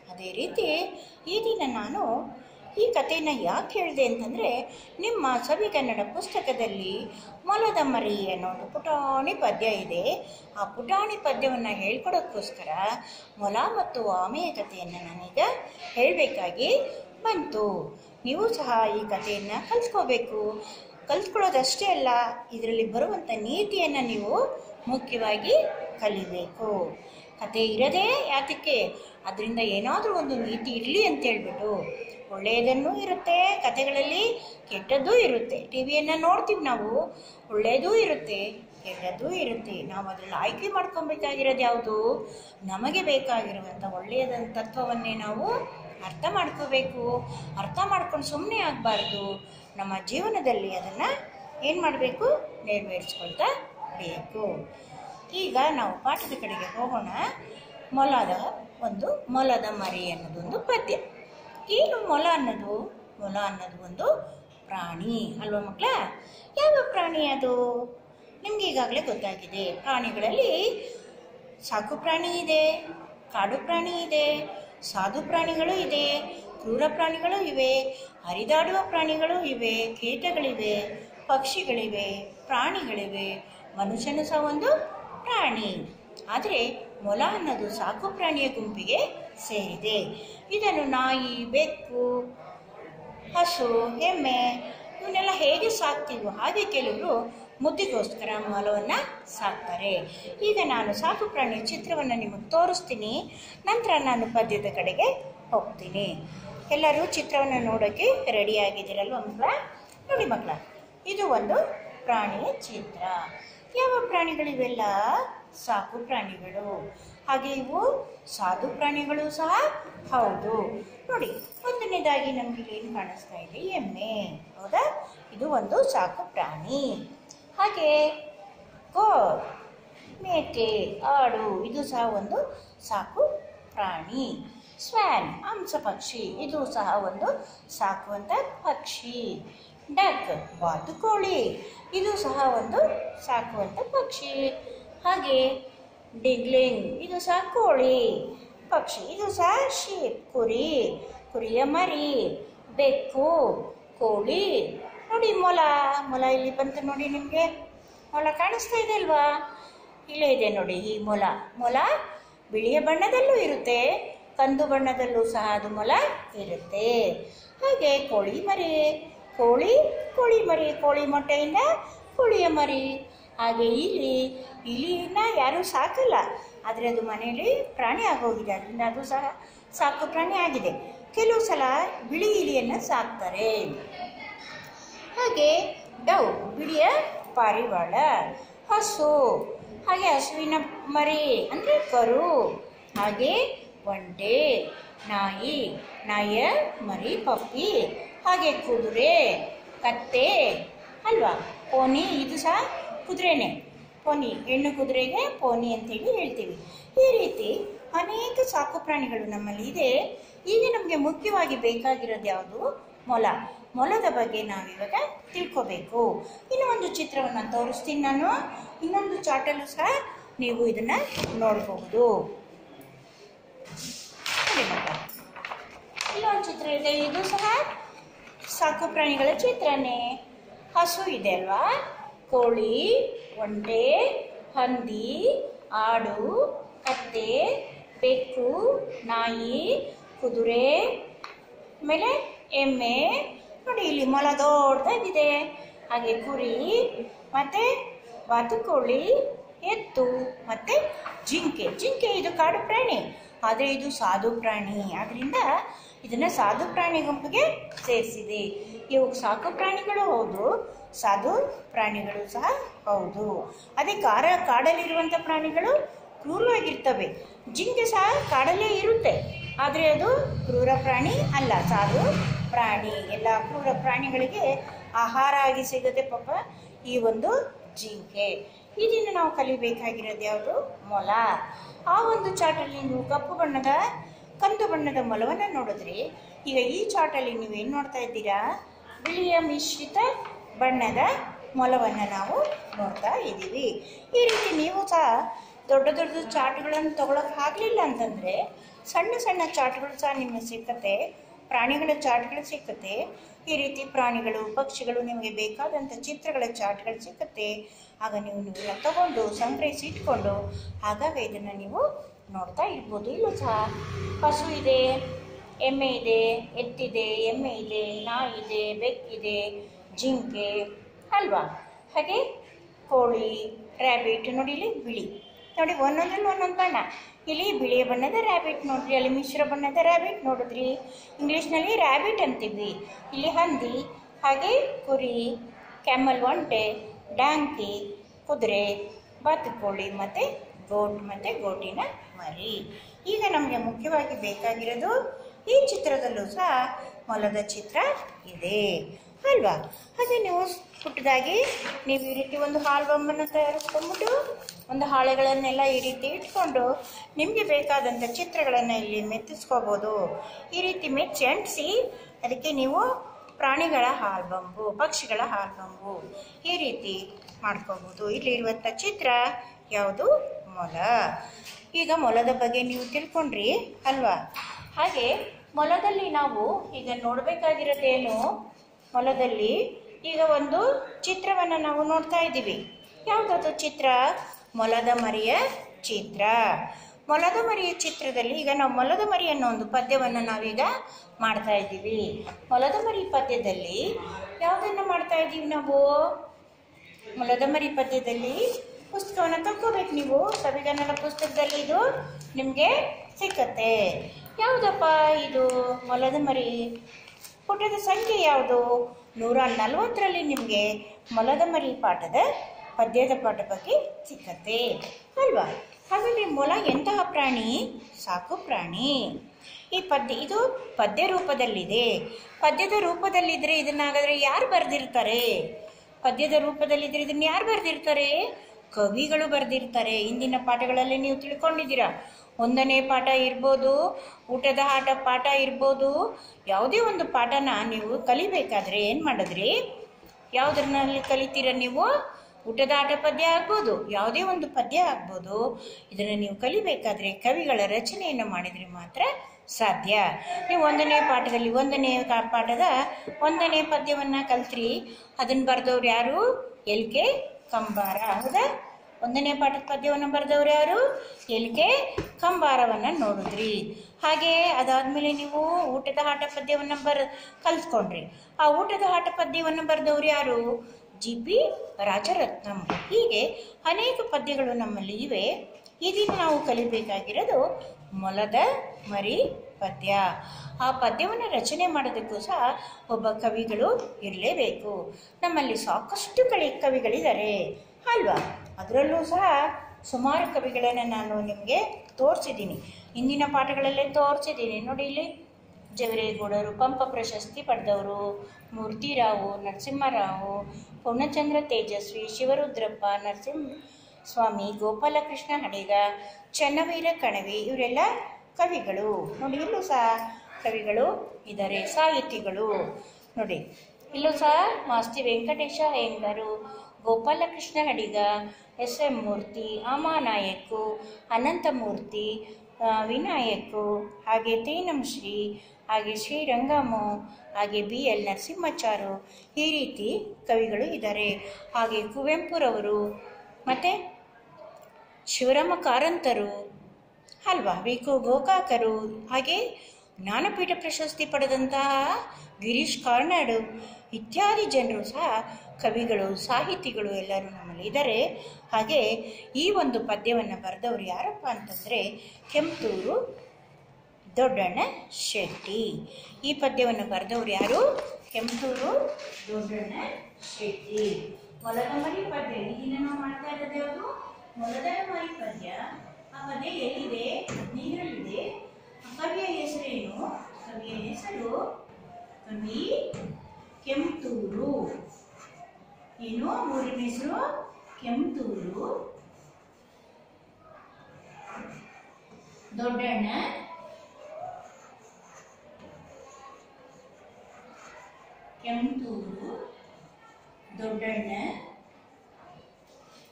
A: ಅದೇ ರೀತಿ ಈ ದಿನ ನಾನು ಈ ಕಥೆನ ಯಾಕೆ ಹೇಳಿದೆ ಅಂತಂದರೆ ನಿಮ್ಮ ಸವಿಗನ್ನಡ ಪುಸ್ತಕದಲ್ಲಿ ಮೊಲದ ಮರಿ ಅನ್ನೋ ಒಂದು ಪುಟಾಣಿ ಪದ್ಯ ಇದೆ ಆ ಪುಟಾಣಿ ಪದ್ಯವನ್ನು ಹೇಳ್ಕೊಡೋಕ್ಕೋಸ್ಕರ ಮೊಲ ಮತ್ತು ಆಮೆಯ ಕಥೆಯನ್ನು ನಾನೀಗ ಹೇಳಬೇಕಾಗಿ ಬಂತು ನೀವು ಸಹ ಈ ಕಥೆಯನ್ನು ಕಲ್ತ್ಕೋಬೇಕು ಕಲ್ತ್ಕೊಳ್ಳೋದಷ್ಟೇ ಅಲ್ಲ ಇದರಲ್ಲಿ ಬರುವಂಥ ನೀತಿಯನ್ನು ನೀವು ಮುಖ್ಯವಾಗಿ ಕಲಿಬೇಕು ಕತೆ ಇರದೇ ಯಾತಕ್ಕೆ ಅದರಿಂದ ಏನಾದರೂ ಒಂದು ನೀತಿ ಇರಲಿ ಅಂತ ಹೇಳ್ಬಿಟ್ಟು ಒಳ್ಳೆಯದನ್ನೂ ಇರುತ್ತೆ ಕತೆಗಳಲ್ಲಿ ಕೆಟ್ಟದ್ದೂ ಇರುತ್ತೆ ಟಿ ವಿಯನ್ನು ನೋಡ್ತೀವಿ ನಾವು ಒಳ್ಳೆಯದೂ ಇರುತ್ತೆ ಕೆಟ್ಟದ್ದೂ ಇರುತ್ತೆ ನಾವು ಅದರಲ್ಲಿ ಆಯ್ಕೆ ಮಾಡ್ಕೊಬೇಕಾಗಿರೋದು ಯಾವುದು ನಮಗೆ ಬೇಕಾಗಿರುವಂಥ ಒಳ್ಳೆಯದಂಥ ತತ್ವವನ್ನೇ ನಾವು ಅರ್ಥ ಮಾಡ್ಕೋಬೇಕು ಅರ್ಥ ಮಾಡ್ಕೊಂಡು ಸುಮ್ಮನೆ ಆಗಬಾರ್ದು ನಮ್ಮ ಜೀವನದಲ್ಲಿ ಅದನ್ನು ಏನು ಮಾಡಬೇಕು ನೆರವೇರಿಸ್ಕೊಳ್ತಾ ಬೇಕು ಈಗ ನಾವು ಪಾಠದ ಕಡೆಗೆ ಹೋಗೋಣ ಮೊಲದ ಒಂದು ಮೊಲದ ಮರಿ ಅನ್ನೋದೊಂದು ಪದ್ಯ ಏನು ಮೊಲ ಅನ್ನೋದು ಮೊಲ ಅನ್ನೋದು ಒಂದು ಪ್ರಾಣಿ ಅಲ್ವಾ ಮಕ್ಕಳ ಯಾವ ಪ್ರಾಣಿ ಅದು ನಿಮ್ಗೆ ಈಗಾಗಲೇ ಗೊತ್ತಾಗಿದೆ ಪ್ರಾಣಿಗಳಲ್ಲಿ ಸಾಕು ಪ್ರಾಣಿ ಇದೆ ಕಾಡು ಪ್ರಾಣಿ ಇದೆ ಸಾಧು ಪ್ರಾಣಿಗಳು ಇದೆ ಕ್ರೂರ ಪ್ರಾಣಿಗಳು ಇವೆ ಹರಿದಾಡುವ ಪ್ರಾಣಿಗಳು ಇವೆ ಕೀಟಗಳಿವೆ ಪಕ್ಷಿಗಳಿವೆ ಪ್ರಾಣಿಗಳಿವೆ ಮನುಷ್ಯನು ಸಹ ಒಂದು ಪ್ರಾಣಿ ಆದರೆ ಮೊಲ ಅನ್ನೋದು ಸಾಕು ಪ್ರಾಣಿಯ ಗುಂಪಿಗೆ ಸೇರಿದೆ ಇದನ್ನು ನಾಯಿ ಬೆಕ್ಕು ಹಸು ಎಮ್ಮೆ ಇವನ್ನೆಲ್ಲ ಹೇಗೆ ಸಾಕ್ತೀವೋ ಹಾಗೆ ಕೆಲವರು ಮುದ್ದಿಗೋಸ್ಕರ ಮೊಲವನ್ನು ಸಾಕ್ತಾರೆ ಈಗ ನಾನು ಸಾಕು ಪ್ರಾಣಿ ಚಿತ್ರವನ್ನು ನಿಮಗೆ ತೋರಿಸ್ತೀನಿ ನಂತರ ನಾನು ಪದ್ಯದ ಕಡೆಗೆ ಹೋಗ್ತೀನಿ ಎಲ್ಲರೂ ಚಿತ್ರವನ್ನು ನೋಡೋಕ್ಕೆ ರೆಡಿಯಾಗಿದ್ದೀರಲ್ವ ಮಕ್ಕಳ ನೋಡಿ ಮಕ್ಕಳ ಇದು ಒಂದು ಪ್ರಾಣಿಯ ಚಿತ್ರ ಯಾವ ಪ್ರಾಣಿಗಳಿವೆಲ್ಲ ಸಾಕು ಪ್ರಾಣಿಗಳು ಹಾಗೆ ಇವು ಸಾಧು ಪ್ರಾಣಿಗಳು ಸಹ ಹೌದು ನೋಡಿ ಒಂದನೇದಾಗಿ ನಮ್ಗೆ ಏನು ಕಾಣಿಸ್ತಾ ಇದೆ ಎಮ್ಮೆ ಹೌದಾ ಇದು ಒಂದು ಸಾಕು ಪ್ರಾಣಿ ಹಾಗೆ ಗೋ ಮೇಕೆ ಆಡು ಇದು ಸಹ ಒಂದು ಸಾಕು ಪ್ರಾಣಿ ಸ್ವ್ಯಾನ್ ಹಂಸ ಪಕ್ಷಿ ಇದು ಸಹ ಒಂದು ಸಾಕುವಂಥ ಪಕ್ಷಿ ಡಕ್ ಬಾತುಕೋಳಿ ಇದು ಸಹ ಒಂದು ಸಾಕುವಂಥ ಪಕ್ಷಿ ಹಾಗೆ ಡಿಗ್ಲಿಂಗ್ ಇದು ಸಹ ಕೋಳಿ ಪಕ್ಷಿ ಇದು ಸಹ ಶೀಪ್ ಕುರಿ ಕುರಿಯ ಮರಿ ಬೆಕ್ಕು ಕೋಳಿ ನೋಡಿ ಮೊಲ ಮೊಲ ಇಲ್ಲಿ ಬಂತು ನೋಡಿ ನಿಮಗೆ ಮೊಲ ಕಾಣಿಸ್ತಾ ಇದೆ ಅಲ್ವಾ ಇಲ್ಲೇ ಇದೆ ನೋಡಿ ಈ ಮೊಲ ಮೊಲ ಬಿಳಿಯ ಬಣ್ಣದಲ್ಲೂ ಇರುತ್ತೆ ಕಂದು ಬಣ್ಣದಲ್ಲೂ ಸಹ ಅದು ಮೊಲ ಇರುತ್ತೆ ಹಾಗೆ ಕೋಳಿ ಮರಿ ಕೋಳಿ ಕೋಳಿ ಮರಿ ಕೋಳಿ ಮೊಟ್ಟೆಯಿಂದ ಕೋಳಿಯ ಮರಿ ಹಾಗೆ ಇಲಿ ಇಲಿನ ಯಾರೂ ಸಾಕಲ್ಲ ಆದರೆ ಅದು ಮನೆಯಲ್ಲಿ ಪ್ರಾಣಿ ಆಗೋಗಿದೆ ಅದರಿಂದ ಅದು ಸಹ ಸಾಕು ಪ್ರಾಣಿ ಆಗಿದೆ ಕೆಲವು ಸಲ ಬಿಳಿ ಇಲಿಯನ್ನು ಸಾಕ್ತಾರೆ ಹಾಗೆ ಡವ್ ಬಿಳಿಯ ಪಾರಿವಾಳ ಹಸು ಹಾಗೆ ಹಸುವಿನ ಮರಿ ಅಂದರೆ ಕರು ಹಾಗೆ ಒಂಟೆ ನಾಯಿ ನಾಯಿಯ ಮರಿ ಪಪ್ಪಿ ಹಾಗೆ ಕುದುರೆ ಕತ್ತೆ ಅಲ್ವಾ ಪೋನಿ ಇದು ಸಹ ಕುದುರೆನೇ ಪೋನಿ ಹೆಣ್ಣು ಕುದುರೆಗೆ ಪೋನಿ ಅಂತೇಳಿ ಹೇಳ್ತೀವಿ ಈ ರೀತಿ ಅನೇಕ ಸಾಕು ಪ್ರಾಣಿಗಳು ನಮ್ಮಲ್ಲಿ ಇದೆ ಈಗ ನಮಗೆ ಮುಖ್ಯವಾಗಿ ಬೇಕಾಗಿರೋದು ಯಾವುದು ಮೊಲ ಮೊಲದ ಬಗ್ಗೆ ನಾವಿವಾಗ ತಿಳ್ಕೋಬೇಕು ಇನ್ನು ಒಂದು ಚಿತ್ರವನ್ನು ತೋರಿಸ್ತೀನಿ ನಾನು ಇನ್ನೊಂದು ಚಾಟಲ್ಲೂ ಸಹ ನೀವು ಇದನ್ನು ನೋಡಬಹುದು ನೋಡಿ ಮಕ್ಕಳ. ಇಲ್ಲೊಂದು ಚಿತ್ರ ಇದೆ ಇದು ಸಹ ಸಾಕು ಪ್ರಾಣಿಗಳ ಚಿತ್ರನೇ ಹಸು ಇದೆ ಅಲ್ವಾ ಕೋಳಿ ಒಂಟೆ ಹಂದಿ ಆಡು ಕತ್ತೆ ಬೆಕ್ಕು ನಾಯಿ ಕುದುರೆ ಆಮೇಲೆ ಎಮ್ಮೆ ನೋಡಿ ಇಲ್ಲಿ ಮೊಲ ದೊಡ್ಡದಾಗಿದೆ ಹಾಗೆ ಕುರಿ ಮತ್ತೆ ಬಾತುಕೋಳಿ ಎತ್ತು ಮತ್ತೆ ಜಿಂಕೆ ಜಿಂಕೆ ಇದು ಕಾಡು ಪ್ರಾಣಿ ಆದರೆ ಇದು ಸಾಧು ಪ್ರಾಣಿ ಆದ್ದರಿಂದ ಇದನ್ನ ಸಾಧು ಪ್ರಾಣಿ ಗುಂಪಿಗೆ ಸೇರಿಸಿದೆ ಇವು ಸಾಕು ಪ್ರಾಣಿಗಳು ಹೌದು ಸಾಧು ಪ್ರಾಣಿಗಳು ಸಹ ಹೌದು ಅದೇ ಕಾರ ಕಾಡಲ್ಲಿರುವಂಥ ಪ್ರಾಣಿಗಳು ಕ್ರೂರವಾಗಿರ್ತವೆ ಜಿಂಕೆ ಸಹ ಕಾಡಲ್ಲೇ ಇರುತ್ತೆ ಆದರೆ ಅದು ಕ್ರೂರ ಪ್ರಾಣಿ ಅಲ್ಲ ಸಾಧು ಪ್ರಾಣಿ ಎಲ್ಲ ಕ್ರೂರ ಪ್ರಾಣಿಗಳಿಗೆ ಆಹಾರ ಆಗಿ ಸಿಗುತ್ತೆ ಪಾಪ ಈ ಒಂದು ಜಿಂಕೆ ಇದನ್ನು ನಾವು ಕಲಿಬೇಕಾಗಿರೋದು ಯಾವುದು ಮೊಲ ಆ ಒಂದು ಚಾಟಲ್ಲಿ ನೀವು ಕಪ್ಪು ಬಣ್ಣದ ಕಂದು ಬಣ್ಣದ ಮೊಲವನ್ನು ನೋಡಿದ್ರಿ ಈಗ ಈ ಚಾಟಲ್ಲಿ ನೀವೇನು ನೋಡ್ತಾ ಇದ್ದೀರಾ ಬಿಳಿಯ ಮಿಶ್ರಿತ ಬಣ್ಣದ ಮೊಲವನ್ನು ನಾವು ನೋಡ್ತಾ ಇದ್ದೀವಿ ಈ ರೀತಿ ನೀವು ಸಹ ದೊಡ್ಡ ದೊಡ್ಡ ಚಾಟ್ಗಳನ್ನು ತಗೊಳಕ್ಕೆ ಆಗಲಿಲ್ಲ ಅಂತಂದರೆ ಸಣ್ಣ ಸಣ್ಣ ಚಾರ್ಟ್ಗಳು ಸಹ ನಿಮಗೆ ಸಿಕ್ಕತ್ತೆ ಪ್ರಾಣಿಗಳ ಚಾರ್ಟ್ಗಳು ಸಿಕ್ಕತ್ತೆ ಈ ರೀತಿ ಪ್ರಾಣಿಗಳು ಪಕ್ಷಿಗಳು ನಿಮಗೆ ಬೇಕಾದಂಥ ಚಿತ್ರಗಳ ಚಾರ್ಟ್ಗಳು ಸಿಕ್ಕತ್ತೆ ಆಗ ನೀವು ನೀವೆಲ್ಲ ತಗೊಂಡು ಸಂಗ್ರಹಿಸಿ ಇಟ್ಕೊಂಡು ಆಗಾಗ ಇದನ್ನು ನೀವು ನೋಡ್ತಾ ಇರ್ಬೋದು ಇಲ್ಲೂ ಸಹ ಹಸು ಇದೆ ಎಮ್ಮೆ ಇದೆ ಎತ್ತಿದೆ ಎಮ್ಮೆ ಇದೆ ನಾಯಿ ಇದೆ ಬೆಕ್ಕಿದೆ ಜಿಂಕೆ ಅಲ್ವಾ ಹಾಗೆ ಕೋಳಿ ರ್ಯಾಬಿಟ್ ನೋಡಿ ಇಲ್ಲಿ ಬಿಳಿ ನೋಡಿ ಒಂದೊಂದ್ರಲ್ಲಿ ಒಂದೊಂದು ಬಣ್ಣ ಇಲ್ಲಿ ಬಿಳಿಯ ಬಣ್ಣದ ರ್ಯಾಬಿಟ್ ನೋಡ್ರಿ ಅಲ್ಲಿ ಮಿಶ್ರ ಬಣ್ಣದ ರ್ಯಾಬಿಟ್ ನೋಡಿದ್ರಿ ಇಂಗ್ಲೀಷ್ನಲ್ಲಿ ರ್ಯಾಬಿಟ್ ಅಂತೀವಿ ಇಲ್ಲಿ ಹಂದಿ ಹಾಗೆ ಕುರಿ ಕ್ಯಾಮಲ್ ಒಂಟೆ ಡಾಂಕಿ ಕುದುರೆ ಬಾತುಕೋಳಿ ಮತ್ತು ಗೋಟ್ ಮತ್ತು ಗೋಟಿನ ಮರಿ ಈಗ ನಮಗೆ ಮುಖ್ಯವಾಗಿ ಬೇಕಾಗಿರೋದು ಈ ಚಿತ್ರದಲ್ಲೂ ಸಹ ಮೊಲದ ಚಿತ್ರ ಇದೆ ಅಲ್ವಾ ಹಾಗೆ ನೀವು ಪುಟ್ಟದಾಗಿ ನೀವು ಈ ರೀತಿ ಒಂದು ಆಲ್ಬಮನ್ನು ತಯಾರಿಸ್ಕೊಂಡ್ಬಿಟ್ಟು ಒಂದು ಹಾಳೆಗಳನ್ನೆಲ್ಲ ಈ ರೀತಿ ಇಟ್ಕೊಂಡು ನಿಮಗೆ ಬೇಕಾದಂಥ ಚಿತ್ರಗಳನ್ನು ಇಲ್ಲಿ ಮೆತ್ತಿಸ್ಕೋಬೋದು ಈ ರೀತಿ ಮೆಚ್ಚಿ ಅಂಟಿಸಿ ಅದಕ್ಕೆ ನೀವು ಪ್ರಾಣಿಗಳ ಆಲ್ಬಂಬು ಪಕ್ಷಿಗಳ ಆಲ್ಬಂಬು ಈ ರೀತಿ ಮಾಡ್ಕೋಬೋದು ಇಲ್ಲಿ ಇರುವಂಥ ಚಿತ್ರ ಯಾವುದು ಮೊಲ ಈಗ ಮೊಲದ ಬಗ್ಗೆ ನೀವು ತಿಳ್ಕೊಂಡ್ರಿ ಅಲ್ವಾ ಹಾಗೆ ಮೊಲದಲ್ಲಿ ನಾವು ಈಗ ನೋಡಬೇಕಾಗಿರೋದೇನು ಮೊಲದಲ್ಲಿ ಈಗ ಒಂದು ಚಿತ್ರವನ್ನು ನಾವು ನೋಡ್ತಾ ಇದ್ದೀವಿ ಯಾವುದದು ಚಿತ್ರ ಮೊಲದ ಮರಿಯ ಚಿತ್ರ ಮೊಲದ ಮರಿಯ ಚಿತ್ರದಲ್ಲಿ ಈಗ ನಾವು ಮೊಲದ ಮರಿ ಅನ್ನೋ ಒಂದು ಪದ್ಯವನ್ನು ನಾವೀಗ ಮಾಡ್ತಾ ಇದ್ದೀವಿ ಮೊಲದ ಮರಿ ಪದ್ಯದಲ್ಲಿ ಯಾವುದನ್ನು ಮಾಡ್ತಾ ಇದ್ದೀವಿ ನಾವು ಮೊಲದ ಮರಿ ಪದ್ಯದಲ್ಲಿ ಪುಸ್ತಕವನ್ನು ತಗೋಬೇಕು ನೀವು ಕವಿಗನ್ನಡ ಪುಸ್ತಕದಲ್ಲಿ ಇದು ನಿಮಗೆ ಸಿಕ್ಕತ್ತೆ ಯಾವುದಪ್ಪ ಇದು ಮೊಲದ ಮರಿ ಪುಟದ ಸಂಖ್ಯೆ ಯಾವುದು ನೂರ ನಲವತ್ತರಲ್ಲಿ ನಿಮಗೆ ಮೊಲದ ಮರಿ ಪಾಠದ ಪದ್ಯದ ಪಾಠ ಬಗ್ಗೆ ಸಿಕ್ಕತ್ತೆ ಅಲ್ವಾ ಹಾಗಾದರೆ ಮೊಲ ಎಂತಹ ಪ್ರಾಣಿ ಸಾಕು ಪ್ರಾಣಿ ಈ ಪದ್ಯ ಇದು ಪದ್ಯ ರೂಪದಲ್ಲಿದೆ ಪದ್ಯದ ರೂಪದಲ್ಲಿದ್ದರೆ ಇದನ್ನಾಗಾದರೆ ಯಾರು ಬರೆದಿರ್ತಾರೆ ಪದ್ಯದ ರೂಪದಲ್ಲಿದ್ದರೆ ಇದನ್ನ ಯಾರು ಬರೆದಿರ್ತಾರೆ ಕವಿಗಳು ಬರೆದಿರ್ತಾರೆ ಇಂದಿನ ಪಾಠಗಳಲ್ಲಿ ನೀವು ತಿಳ್ಕೊಂಡಿದ್ದೀರಾ ಒಂದನೇ ಪಾಠ ಇರ್ಬೋದು ಊಟದ ಆಟ ಪಾಠ ಇರ್ಬೋದು ಯಾವುದೇ ಒಂದು ಪಾಠನ ನೀವು ಕಲಿಬೇಕಾದ್ರೆ ಏನು ಮಾಡಿದ್ರಿ ಯಾವುದ್ರಲ್ಲಿ ಕಲಿತೀರ ನೀವು ಊಟದ ಆಟ ಪದ್ಯ ಆಗ್ಬೋದು ಯಾವುದೇ ಒಂದು ಪದ್ಯ ಆಗ್ಬೋದು ಇದನ್ನು ನೀವು ಕಲಿಬೇಕಾದ್ರೆ ಕವಿಗಳ ರಚನೆಯನ್ನು ಮಾಡಿದರೆ ಮಾತ್ರ ಸಾಧ್ಯ ನೀವು ಒಂದನೇ ಪಾಠದಲ್ಲಿ ಒಂದನೇ ಕಾ- ಪಾಠದ ಒಂದನೇ ಪದ್ಯವನ್ನು ಕಲ್ತ್ರಿ ಅದನ್ನು ಬರೆದವ್ರು ಯಾರು ಎಲ್ ಕೆ ಕಂಬಾರ ಹೌದಾ ಒಂದನೇ ಪಾಠದ ಪದ್ಯವನ್ನು ಬರೆದವ್ರು ಯಾರು ಎಲ್ ಕೆ ಕಂಬಾರವನ್ನು ನೋಡಿದ್ರಿ ಹಾಗೆ ಅದಾದಮೇಲೆ ನೀವು ಊಟದ ಆಟ ಪದ್ಯವನ್ನು ಬರ್ ಕಲ್ತ್ಕೊಂಡ್ರಿ ಆ ಊಟದ ಆಟ ಪದ್ಯವನ್ನು ಬರೆದವ್ರು ಯಾರು ಜಿ ಪಿ ರಾಜರತ್ನಂ ಹೀಗೆ ಅನೇಕ ಪದ್ಯಗಳು ನಮ್ಮಲ್ಲಿ ಇವೆ ಇದೀಗ ನಾವು ಕಲಿಬೇಕಾಗಿರೋದು ಮೊಲದ ಮರಿ ಪದ್ಯ ಆ ಪದ್ಯವನ್ನು ರಚನೆ ಮಾಡೋದಕ್ಕೂ ಸಹ ಒಬ್ಬ ಕವಿಗಳು ಇರಲೇಬೇಕು ನಮ್ಮಲ್ಲಿ ಸಾಕಷ್ಟು ಕಳಿ ಕವಿಗಳಿದ್ದಾರೆ ಅಲ್ವಾ ಅದರಲ್ಲೂ ಸಹ ಸುಮಾರು ಕವಿಗಳನ್ನು ನಾನು ನಿಮಗೆ ತೋರಿಸಿದ್ದೀನಿ ಇಂದಿನ ಪಾಠಗಳಲ್ಲೇ ತೋರಿಸಿದ್ದೀನಿ ನೋಡಿ ಇಲ್ಲಿ ಜವರೇಗೌಡರು ಪಂಪ ಪ್ರಶಸ್ತಿ ಪಡೆದವರು ಮೂರ್ತಿರಾವು ನರಸಿಂಹರಾವು ಪೂರ್ಣಚಂದ್ರ ತೇಜಸ್ವಿ ಶಿವರುದ್ರಪ್ಪ ನರಸಿಂಹ ಸ್ವಾಮಿ ಗೋಪಾಲಕೃಷ್ಣ ಹಡಿಗ ಚನ್ನವೀರ ಕಣವಿ ಇವರೆಲ್ಲ ಕವಿಗಳು ನೋಡಿ ಇಲ್ಲೂ ಸಹ ಕವಿಗಳು ಇದ್ದಾರೆ ಸಾಹಿತಿಗಳು ನೋಡಿ ಇಲ್ಲೂ ಸಹ ಮಾಸ್ತಿ ವೆಂಕಟೇಶ ಅಯ್ಯಂಗಾರು ಗೋಪಾಲಕೃಷ್ಣ ಹಡಿಗ ಎಸ್ ಎಂ ಮೂರ್ತಿ ಅಮಾನಾಯಕು ಅನಂತಮೂರ್ತಿ ಆ, ವಿನಾಯಕು ಹಾಗೆ ತೀನಂಶ್ರೀ ಹಾಗೆ ಶ್ರೀರಂಗಮು ಹಾಗೆ ಬಿ ಎಲ್ ನರಸಿಂಹಾಚಾರು ಈ ರೀತಿ ಕವಿಗಳು ಇದ್ದಾರೆ ಹಾಗೆ ಕುವೆಂಪುರವರು ಮತ್ತು ಶಿವರಾಮ ಕಾರಂತರು ಅಲ್ವಾ ವಿ ಕು ಗೋಕಾಕರು ಹಾಗೆ ಜ್ಞಾನಪೀಠ ಪ್ರಶಸ್ತಿ ಪಡೆದಂತಹ ಗಿರೀಶ್ ಕಾರ್ನಾಡು ಇತ್ಯಾದಿ ಜನರು ಸಹ ಕವಿಗಳು ಸಾಹಿತಿಗಳು ಎಲ್ಲರೂ ನಮ್ಮಲ್ಲಿ ಇದ್ದಾರೆ ಹಾಗೆ ಈ ಒಂದು ಪದ್ಯವನ್ನು ಬರೆದವರು ಯಾರಪ್ಪ ಅಂತಂದರೆ ಕೆಂಪೂರು ದೊಡ್ಡಣ್ಣ ಶೆಟ್ಟಿ ಈ ಪದ್ಯವನ್ನು ಬರೆದವರು ಯಾರು ಕೆಂಪೂರು ದೊಡ್ಡಣ್ಣ ಶೆಟ್ಟಿ ಮೊಲದ ಮರಿ ಪದ್ಯ ಇದನ್ನ ನಾವು ಮಾಡ್ತಾ ಇರೋದು ಯಾವುದು ಮೊಲದ ಮರಿ ಪದ್ಯ ಆ ಪದ್ಯ ಎಲ್ಲಿದೆ ನೀರಲ್ಲಿದೆ ಆ ಕವಿಯ ಹೆಸರೇನು ಕವಿಯ ಹೆಸರು ಕವಿ ಕೆಂಪೂರು ಏನು ಊರಿನ ಹೆಸರು ಕೆಂಪೂರು ದೊಡ್ಡಣ್ಣ ಕೆಂಪೂರು ದೊಡ್ಡಣ್ಣ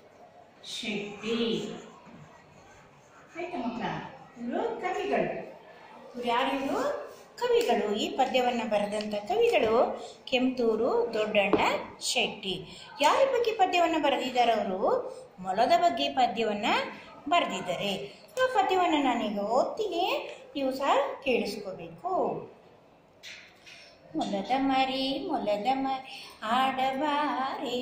A: ಶೆಟ್ಟಿ ಆಯ್ತಾ ಮಕ್ಕಳ ಇವರು ಕವಿಗಳು ಇವ್ರು ಯಾರಿವರು ಕವಿಗಳು ಈ ಪದ್ಯವನ್ನು ಬರೆದಂಥ ಕವಿಗಳು ಕೆಂತೂರು ದೊಡ್ಡಣ್ಣ ಶೆಟ್ಟಿ ಯಾರ ಬಗ್ಗೆ ಪದ್ಯವನ್ನು ಬರೆದಿದ್ದಾರೆ ಅವರು ಮೊಲದ ಬಗ್ಗೆ ಪದ್ಯವನ್ನು ಬರೆದಿದ್ದಾರೆ ಆ ಪದ್ಯವನ್ನು ನಾನೀಗ ಓದ್ತೀನಿ ನೀವು ಸಹ ಕೇಳಿಸ್ಕೋಬೇಕು ಮೊಲದ ಮರಿ ಮೊಲದ ಮರಿ ಆಡಬಾರೇ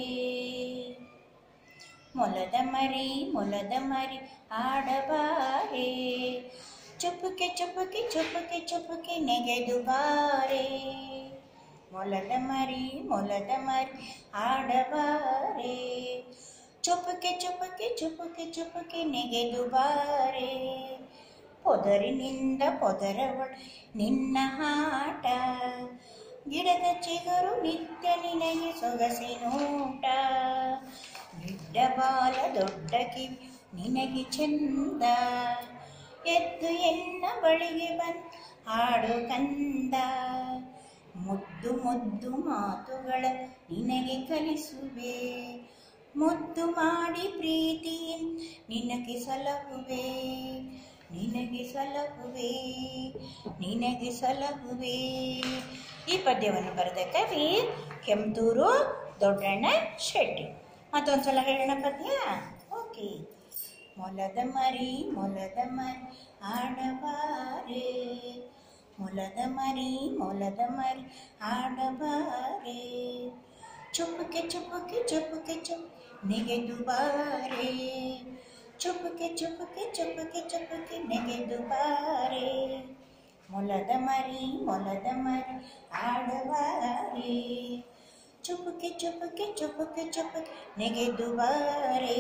A: ಮೊಲದ ಮರಿ ಮೊಲದ ಮರಿ ಆಡಬಾರೆ ಚುಪ್ಪುಕೆ ಚುಪ್ಪುಕೆ ಚುಪ್ಪುಕೆ ಚುಪ್ಪುಕೆ ನೆಗೆದು ಬಾರೆ ಮೊಲದ ಮರಿ ಮೊಲದ ಮರಿ ಆಡಬಾರೆ ಚುಪ್ಪುಕೆ ಚುಪ್ಪುಕೆ ಚುಪ್ಪುಕೆ ಚುಪ್ಪುಕೆ ನೆಗೆದು ಬಾರೆ ಪೊದರಿನಿಂದ ಪೊದರ ಒಳ ನಿನ್ನ ಆಟ ಗಿಡದ ಚಿಗುರು ನಿತ್ಯ ನಿನಗೆ ಸೊಗಸಿನೂಟ ಗಿಡ್ಡ ಬಾಲ ದೊಡ್ಡ ಕಿವಿ ನಿನಗೆ ಚಂದ ಎದ್ದು ಎನ್ನ ಬಳಿಗೆ ಬಂದು ಹಾಡು ಕಂದ ಮುದ್ದು ಮುದ್ದು ಮಾತುಗಳ ನಿನಗೆ ಕಲಿಸುವೆ ಮುದ್ದು ಮಾಡಿ ಪ್ರೀತಿ ನಿನಗೆ ಸಲಹುವೆ ನಿನಗೆ ಸಲಹುವೆ ನಿನಗೆ ಸಲಹುವೆ ಈ ಪದ್ಯವನ್ನು ಬರೆದ ಕವಿ ಕೆಂತೂರು ದೊಡ್ಡಣ್ಣ ಶೆಟ್ಟಿ ಮತ್ತೊಂದ್ಸಲ ಹೇಳೋಣ ಪದ್ಯ ಓಕೆ ಮೊಲದ ಮರಿ ಮೊಲದ ಮರಿ ಆಡಬಾರೆ ಮೊಲದ ಮರಿ ಮೊಲದ ಮರಿ ಆಡಬಾರೆ ಚುಪ್ಪುಕೆ ಚುಪ್ಪುಕೆ ಚುಪ್ಪುಕೆ ಚುಪ್ ನೆಗೆದು ಬಾರೆ ಚುಪ್ಪುಕೆ ಚುಪ್ಪುಕೆ ಚುಪ್ಪುಕೆ ಚುಪ್ಪುಕೆ ನೆಗೆದು ಬಾರೆ ಮೊಲದ ಮರಿ ಮೊಲದ ಮರಿ ಆಡಬಾರೆ ಚುಪ್ಪುಕೆ ಚುಪ್ಪುಕೆ ಚುಪ್ಪುಕೆ ಚುಪ್ಪುಕೆ ನೆಗೆದು ಬಾರೆ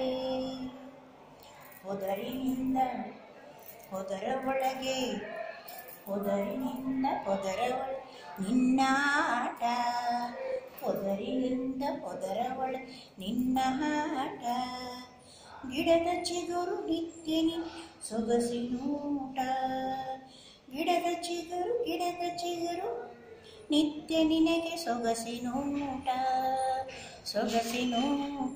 A: ಹೊದರಿನಿಂದ ಹೊದರ ಒಳಗೆ ಹೊದರಿನಿಂದ ಹೊದರ ಒಳ ನಿನ್ನ ಆಟ ಹೊದರಿನಿಂದ ಹೊದರ ಒಳ ನಿನ್ನ ಆಟ ಗಿಡದ ಚಿಗುರು ನಿತ್ಯ ನಿ ಸೊಗಸಿನೂಟ ಗಿಡದ ಚಿಗುರು ಗಿಡದ ಚಿಗುರು ನಿತ್ಯ ನಿನಗೆ ಸೊಗಸಿನೂಟ ಸೊಗಸಿನೂಟ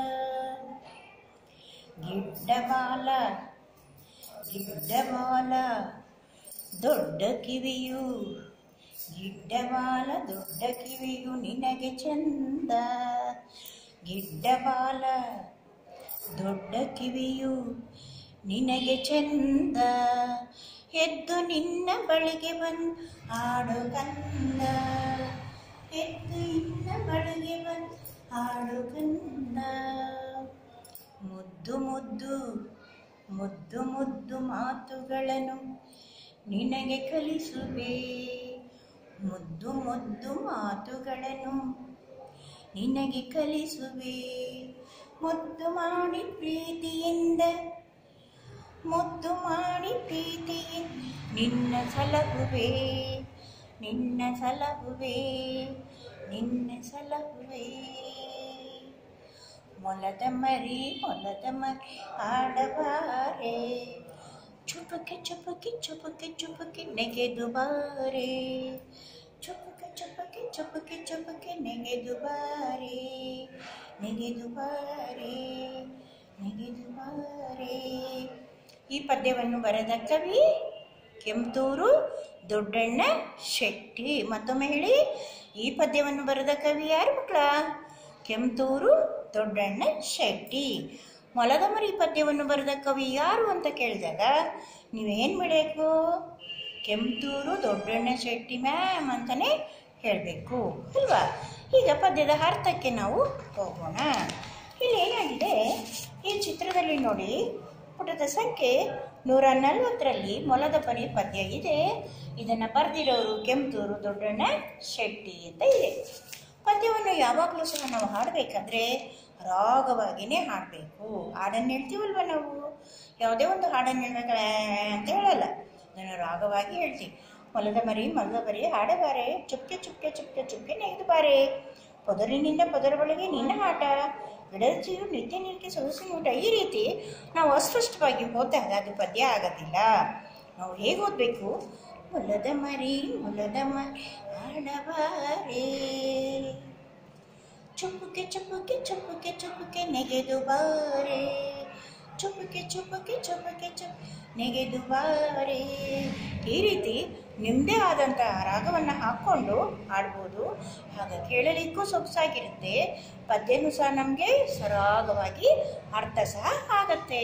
A: ಗಿಡ್ಡ ಬಾಲ ಗಿಡ್ಡ ಬಾಲ ದೊಡ್ಡ ಕಿವಿಯು ಗಿಡ್ಡ ಬಾಲ ದೊಡ್ಡ ಕಿವಿಯು ನಿನಗೆ ಚಂದ ಗಿಡ್ಡ ಬಾಲ ದೊಡ್ಡ ಕಿವಿಯು ನಿನಗೆ ಚಂದ ಎದ್ದು ನಿನ್ನ ಬಳಿಗೆ ಬಂದು ಹಾಡು ಕಂದ ಎದ್ದು ನಿನ್ನ ಬಳಿಗೆ ಬಂದು ಹಾಡು ಕಂದ ಮುದ್ದು ಮುದ್ದು ಮುದ್ದು ಮುದ್ದು ಮಾತುಗಳನ್ನು ನಿನಗೆ ಕಲಿಸುವೆ ಮುದ್ದು ಮುದ್ದು ಮಾತುಗಳನ್ನು ನಿನಗೆ ಕಲಿಸುವೆ ಮುದ್ದು ಮಾಡಿ ಪ್ರೀತಿಯಿಂದ ಮುದ್ದು ಮಾಡಿ ಪ್ರೀತಿಯಿಂದ ನಿನ್ನ ಸಲಹುವೆ ನಿನ್ನ ಸಲಹುವೆ ನಿನ್ನ ಸಲಹುವೆ ಮೊಲದ ಮರಿ ಮೊಲದ ಮರಿ ಆಡಬಾರೆ ಚುಪಕೆ ಚುಪಕೆ ಚುಪಕೆ ಚುಪಕೆ ನೆಗೆದು ಬಾರೆ ಚುಪಕೆ ಚುಪಕೆ ಚುಪಕೆ ಚುಪಕೆ ನೆಗೆದು ಬಾರೆ ನೆಗೆದು ಬಾರೆ ನೆಗೆದು ಬಾರೆ ಈ ಪದ್ಯವನ್ನು ಬರೆದ ಕವಿ ಕೆಂತೂರು ದೊಡ್ಡಣ್ಣ ಶೆಟ್ಟಿ ಮತ್ತೊಮ್ಮೆ ಹೇಳಿ ಈ ಪದ್ಯವನ್ನು ಬರೆದ ಕವಿ ಯಾರು ಮಕ್ಕಳ ಕೆಂತೂರು ದೊಡ್ಡಣ್ಣ ಶೆಟ್ಟಿ ಮೊಲದ ಮರಿ ಪದ್ಯವನ್ನು ಬರೆದ ಕವಿ ಯಾರು ಅಂತ ಕೇಳಿದಾಗ ನೀವೇನು ಮಾಡಬೇಕು ಕೆಂತೂರು ದೊಡ್ಡಣ್ಣ ಶೆಟ್ಟಿ ಮ್ಯಾಮ್ ಅಂತಲೇ ಹೇಳಬೇಕು ಅಲ್ವಾ ಈಗ ಪದ್ಯದ ಅರ್ಥಕ್ಕೆ ನಾವು ಹೋಗೋಣ ಇಲ್ಲಿ ಏನಾಗಿದೆ ಈ ಚಿತ್ರದಲ್ಲಿ ನೋಡಿ ಪುಟದ ಸಂಖ್ಯೆ ನೂರ ನಲವತ್ತರಲ್ಲಿ ಮೊಲದ ಪರಿ ಪದ್ಯ ಇದೆ ಇದನ್ನು ಬರೆದಿರೋರು ಕೆಂತೂರು ದೊಡ್ಡಣ್ಣ ಶೆಟ್ಟಿ ಅಂತ ಇದೆ ಪದ್ಯವನ್ನು ಯಾವಾಗಲೂ ಸಹ ನಾವು ಹಾಡಬೇಕಾದ್ರೆ ರಾಗವಾಗಿಯೇ ಹಾಡಬೇಕು ಹಾಡನ್ನು ಹೇಳ್ತೀವಲ್ವ ನಾವು ಯಾವುದೇ ಒಂದು ಹಾಡನ್ನು ಹೇಳ್ಬೇಕಾದ್ರೆ ಅಂತ ಹೇಳಲ್ಲ ಅದನ್ನು ರಾಗವಾಗಿ ಹೇಳ್ತೀವಿ ಮೊಲದ ಮರಿ ಮೊಲದ ಮರಿ ಹಾಡಬಾರೆ ಚುಪ್ಕೆ ಚುಪ್ಕೆ ಚುಪ್ಕೆ ಚುಪ್ಕೆ ನೆಗೆದು ಬಾರೆ ಪೊದರಿನಿಂದ ಪೊದರ ಒಳಗೆ ನಿನ್ನ ಆಟ ಗಿಡದ ಜೀವ ನಿತ್ಯ ನಿನಗೆ ಸೊಗಸಿನ ಊಟ ಈ ರೀತಿ ನಾವು ಅಸ್ಪಷ್ಟವಾಗಿ ಹೋದಾಗ ಅದು ಪದ್ಯ ಆಗೋದಿಲ್ಲ ನಾವು ಹೇಗೆ ಓದಬೇಕು ಮೊಲದ ಮರಿ ಮೊಲದ ಮರಿ ಆಡಬಾರೆ ಚುಪ್ಪುಕೆ ಚುಪ್ಪುಕೆ ಚುಪ್ಪುಕೆ ಚುಪ್ಪುಕೆ ನೆಗೆದು ಬಾರೆ ಚುಪ್ಪಕ್ಕೆ ಚುಪ್ಪಕ್ಕೆ ಚುಪ್ಪಕ್ಕೆ ಚುಪ್ ನೆಗೆದು ಬಾರೆ ಈ ರೀತಿ ನಿಮ್ಮದೇ ಆದಂತಹ ರಾಗವನ್ನು ಹಾಕ್ಕೊಂಡು ಹಾಡ್ಬೋದು ಆಗ ಕೇಳಲಿಕ್ಕೂ ಸೊಗಸಾಗಿರುತ್ತೆ ಪದ್ಯನೂ ಸಹ ನಮಗೆ ಸರಾಗವಾಗಿ ಅರ್ಥ ಸಹ ಆಗತ್ತೆ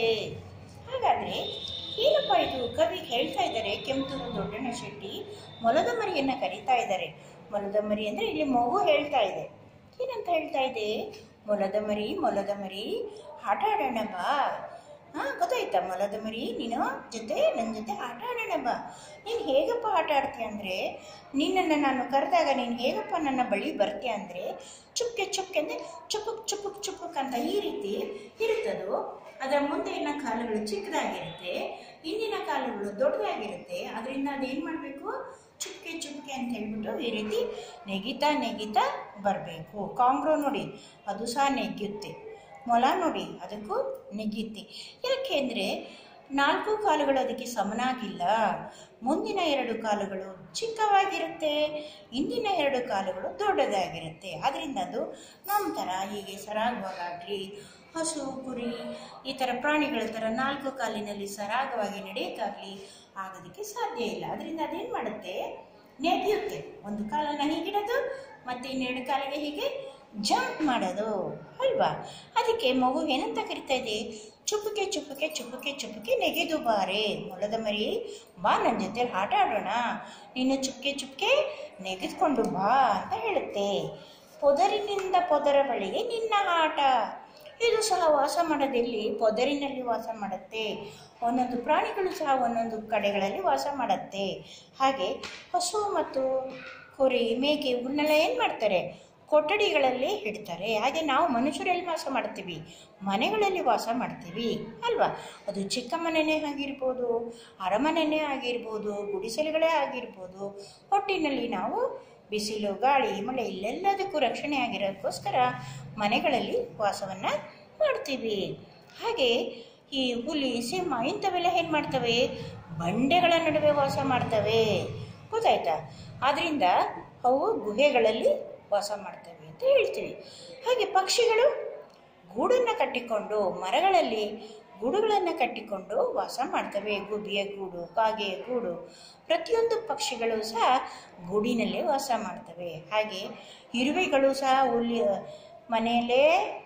A: ಹಾಗಾದರೆ ಏನಪ್ಪ ಇದು ಕವಿ ಹೇಳ್ತಾ ಇದ್ದಾರೆ ಕೆಂಪೂರು ದೊಡ್ಡಣ್ಣ ಶೆಟ್ಟಿ ಮೊಲದ ಮರಿಯನ್ನು ಕರೀತಾ ಇದ್ದಾರೆ ಮೊಲದ ಮರಿ ಅಂದರೆ ಇಲ್ಲಿ ಮಗು ಹೇಳ್ತಾ ಇದೆ ಏನಂತ ಹೇಳ್ತಾ ಇದೆ ಮೊಲದ ಮರಿ ಮೊಲದ ಮರಿ ಆಟ ಆಡೋಣ ಬಾ ಹಾಂ ಗೊತ್ತಾಯ್ತಾ ಮೊಲದ ಮರಿ ನೀನು ಜೊತೆ ನನ್ನ ಜೊತೆ ಆಟ ಆಡೋಣ ಬಾ ನೀನು ಹೇಗಪ್ಪ ಆಟ ಆಡ್ತೀಯ ಅಂದರೆ ನಿನ್ನನ್ನು ನಾನು ಕರೆದಾಗ ನೀನು ಹೇಗಪ್ಪ ನನ್ನ ಬಳಿ ಬರ್ತೀಯ ಅಂದರೆ ಚುಪ್ಕೆ ಚುಪ್ಕೆ ಅಂದರೆ ಚುಪುಕ್ ಚುಪುಕ್ ಚುಪುಕ್ ಅಂತ ಈ ರೀತಿ ಇರುತ್ತದು ಅದರ ಮುಂದೆನ ಕಾಲುಗಳು ಚಿಕ್ಕದಾಗಿರುತ್ತೆ ಹಿಂದಿನ ಕಾಲುಗಳು ದೊಡ್ಡದಾಗಿರುತ್ತೆ ಅದರಿಂದ ಅದೇನು ಮಾಡಬೇಕು ಚುಪ್ಕೆ ಚುಪ್ಕೆ ಅಂತ ಹೇಳ್ಬಿಟ್ಟು ಈ ರೀತಿ ನೆಗಿತಾ ನೆಗಿತಾ ಬರಬೇಕು ಕಾಂಗ್ರೋ ನೋಡಿ ಅದು ಸಹ ನೆಗ್ಯುತ್ತೆ ಮೊಲ ನೋಡಿ ಅದಕ್ಕೂ ನೆಗ್ಯುತ್ತೆ ಯಾಕೆ ಅಂದರೆ ನಾಲ್ಕು ಕಾಲುಗಳು ಅದಕ್ಕೆ ಸಮನಾಗಿಲ್ಲ ಮುಂದಿನ ಎರಡು ಕಾಲುಗಳು ಚಿಕ್ಕವಾಗಿರುತ್ತೆ ಹಿಂದಿನ ಎರಡು ಕಾಲುಗಳು ದೊಡ್ಡದಾಗಿರುತ್ತೆ ಅದರಿಂದ ಅದು ನಮ್ಮ ಥರ ಹೀಗೆ ಸರಾಗವಾಗಲಿ ಹಸು ಕುರಿ ಈ ಥರ ಪ್ರಾಣಿಗಳ ಥರ ನಾಲ್ಕು ಕಾಲಿನಲ್ಲಿ ಸರಾಗವಾಗಿ ನಡೆಯೋಕ್ಕಾಗಲಿ ಆಗೋದಕ್ಕೆ ಸಾಧ್ಯ ಇಲ್ಲ ಅದರಿಂದ ಅದೇನು ಮಾಡುತ್ತೆ ನೆಗೆಯುತ್ತೆ ಒಂದು ಕಾಲನ್ನು ಹೀಗಿಡೋದು ಮತ್ತು ಇನ್ನೆರಡು ಕಾಲಿಗೆ ಹೀಗೆ ಜಂಪ್ ಮಾಡೋದು ಅಲ್ವಾ ಅದಕ್ಕೆ ಮಗು ಏನಂತ ಕರಿತಾ ಇದೆ ಚುಪ್ಪುಕೆ ಚುಪ್ಪುಕೆ ಚುಪ್ಪುಕೆ ಚುಪ್ಪುಕೆ ನೆಗೆದು ಬಾರೆ ಮೊಲದ ಮರಿ ಬಾ ನನ್ನ ಜೊತೆ ಆಟ ಆಡೋಣ ನೀನು ಚುಪ್ಕೆ ಚುಪ್ಕೆ ನೆಗೆದುಕೊಂಡು ಬಾ ಅಂತ ಹೇಳುತ್ತೆ ಪೊದರಿನಿಂದ ಪೊದರ ಬಳಿಗೆ ನಿನ್ನ ಆಟ ಇದು ಸಹ ವಾಸ ಮಾಡೋದೆಲ್ಲಿ ಪೊದರಿನಲ್ಲಿ ವಾಸ ಮಾಡುತ್ತೆ ಒಂದೊಂದು ಪ್ರಾಣಿಗಳು ಸಹ ಒಂದೊಂದು ಕಡೆಗಳಲ್ಲಿ ವಾಸ ಮಾಡುತ್ತೆ ಹಾಗೆ ಹಸು ಮತ್ತು ಕುರಿ ಮೇಕೆ ಇವನ್ನೆಲ್ಲ ಏನು ಮಾಡ್ತಾರೆ ಕೊಠಡಿಗಳಲ್ಲಿ ಇಡ್ತಾರೆ ಹಾಗೆ ನಾವು ಮನುಷ್ಯರಲ್ಲಿ ವಾಸ ಮಾಡ್ತೀವಿ ಮನೆಗಳಲ್ಲಿ ವಾಸ ಮಾಡ್ತೀವಿ ಅಲ್ವಾ ಅದು ಚಿಕ್ಕ ಮನೆಯೇ ಆಗಿರ್ಬೋದು ಅರಮನೆಯೇ ಆಗಿರ್ಬೋದು ಗುಡಿಸಲುಗಳೇ ಆಗಿರ್ಬೋದು ಒಟ್ಟಿನಲ್ಲಿ ನಾವು ಬಿಸಿಲು ಗಾಳಿ ಮಳೆ ಇಲ್ಲೆಲ್ಲದಕ್ಕೂ ರಕ್ಷಣೆ ಆಗಿರೋದಕ್ಕೋಸ್ಕರ ಮನೆಗಳಲ್ಲಿ ವಾಸವನ್ನು ಮಾಡ್ತೀವಿ ಹಾಗೆ ಈ ಹುಲಿ ಸಿಂಹ ಇಂಥವೆಲ್ಲ ಏನು ಮಾಡ್ತವೆ ಬಂಡೆಗಳ ನಡುವೆ ವಾಸ ಮಾಡ್ತವೆ ಗೊತ್ತಾಯ್ತಾ ಆದ್ದರಿಂದ ಅವು ಗುಹೆಗಳಲ್ಲಿ ವಾಸ ಮಾಡ್ತವೆ ಅಂತ ಹೇಳ್ತೀವಿ ಹಾಗೆ ಪಕ್ಷಿಗಳು ಗೂಡನ್ನು ಕಟ್ಟಿಕೊಂಡು ಮರಗಳಲ್ಲಿ ಗೂಡುಗಳನ್ನು ಕಟ್ಟಿಕೊಂಡು ವಾಸ ಮಾಡ್ತವೆ ಗುಬ್ಬಿಯ ಗೂಡು ಕಾಗೆಯ ಗೂಡು ಪ್ರತಿಯೊಂದು ಪಕ್ಷಿಗಳು ಸಹ ಗೂಡಿನಲ್ಲೇ ವಾಸ ಮಾಡ್ತವೆ ಹಾಗೆ ಇರುವೆಗಳು ಸಹ ಹುಲಿ ಮನೆಯಲ್ಲೇ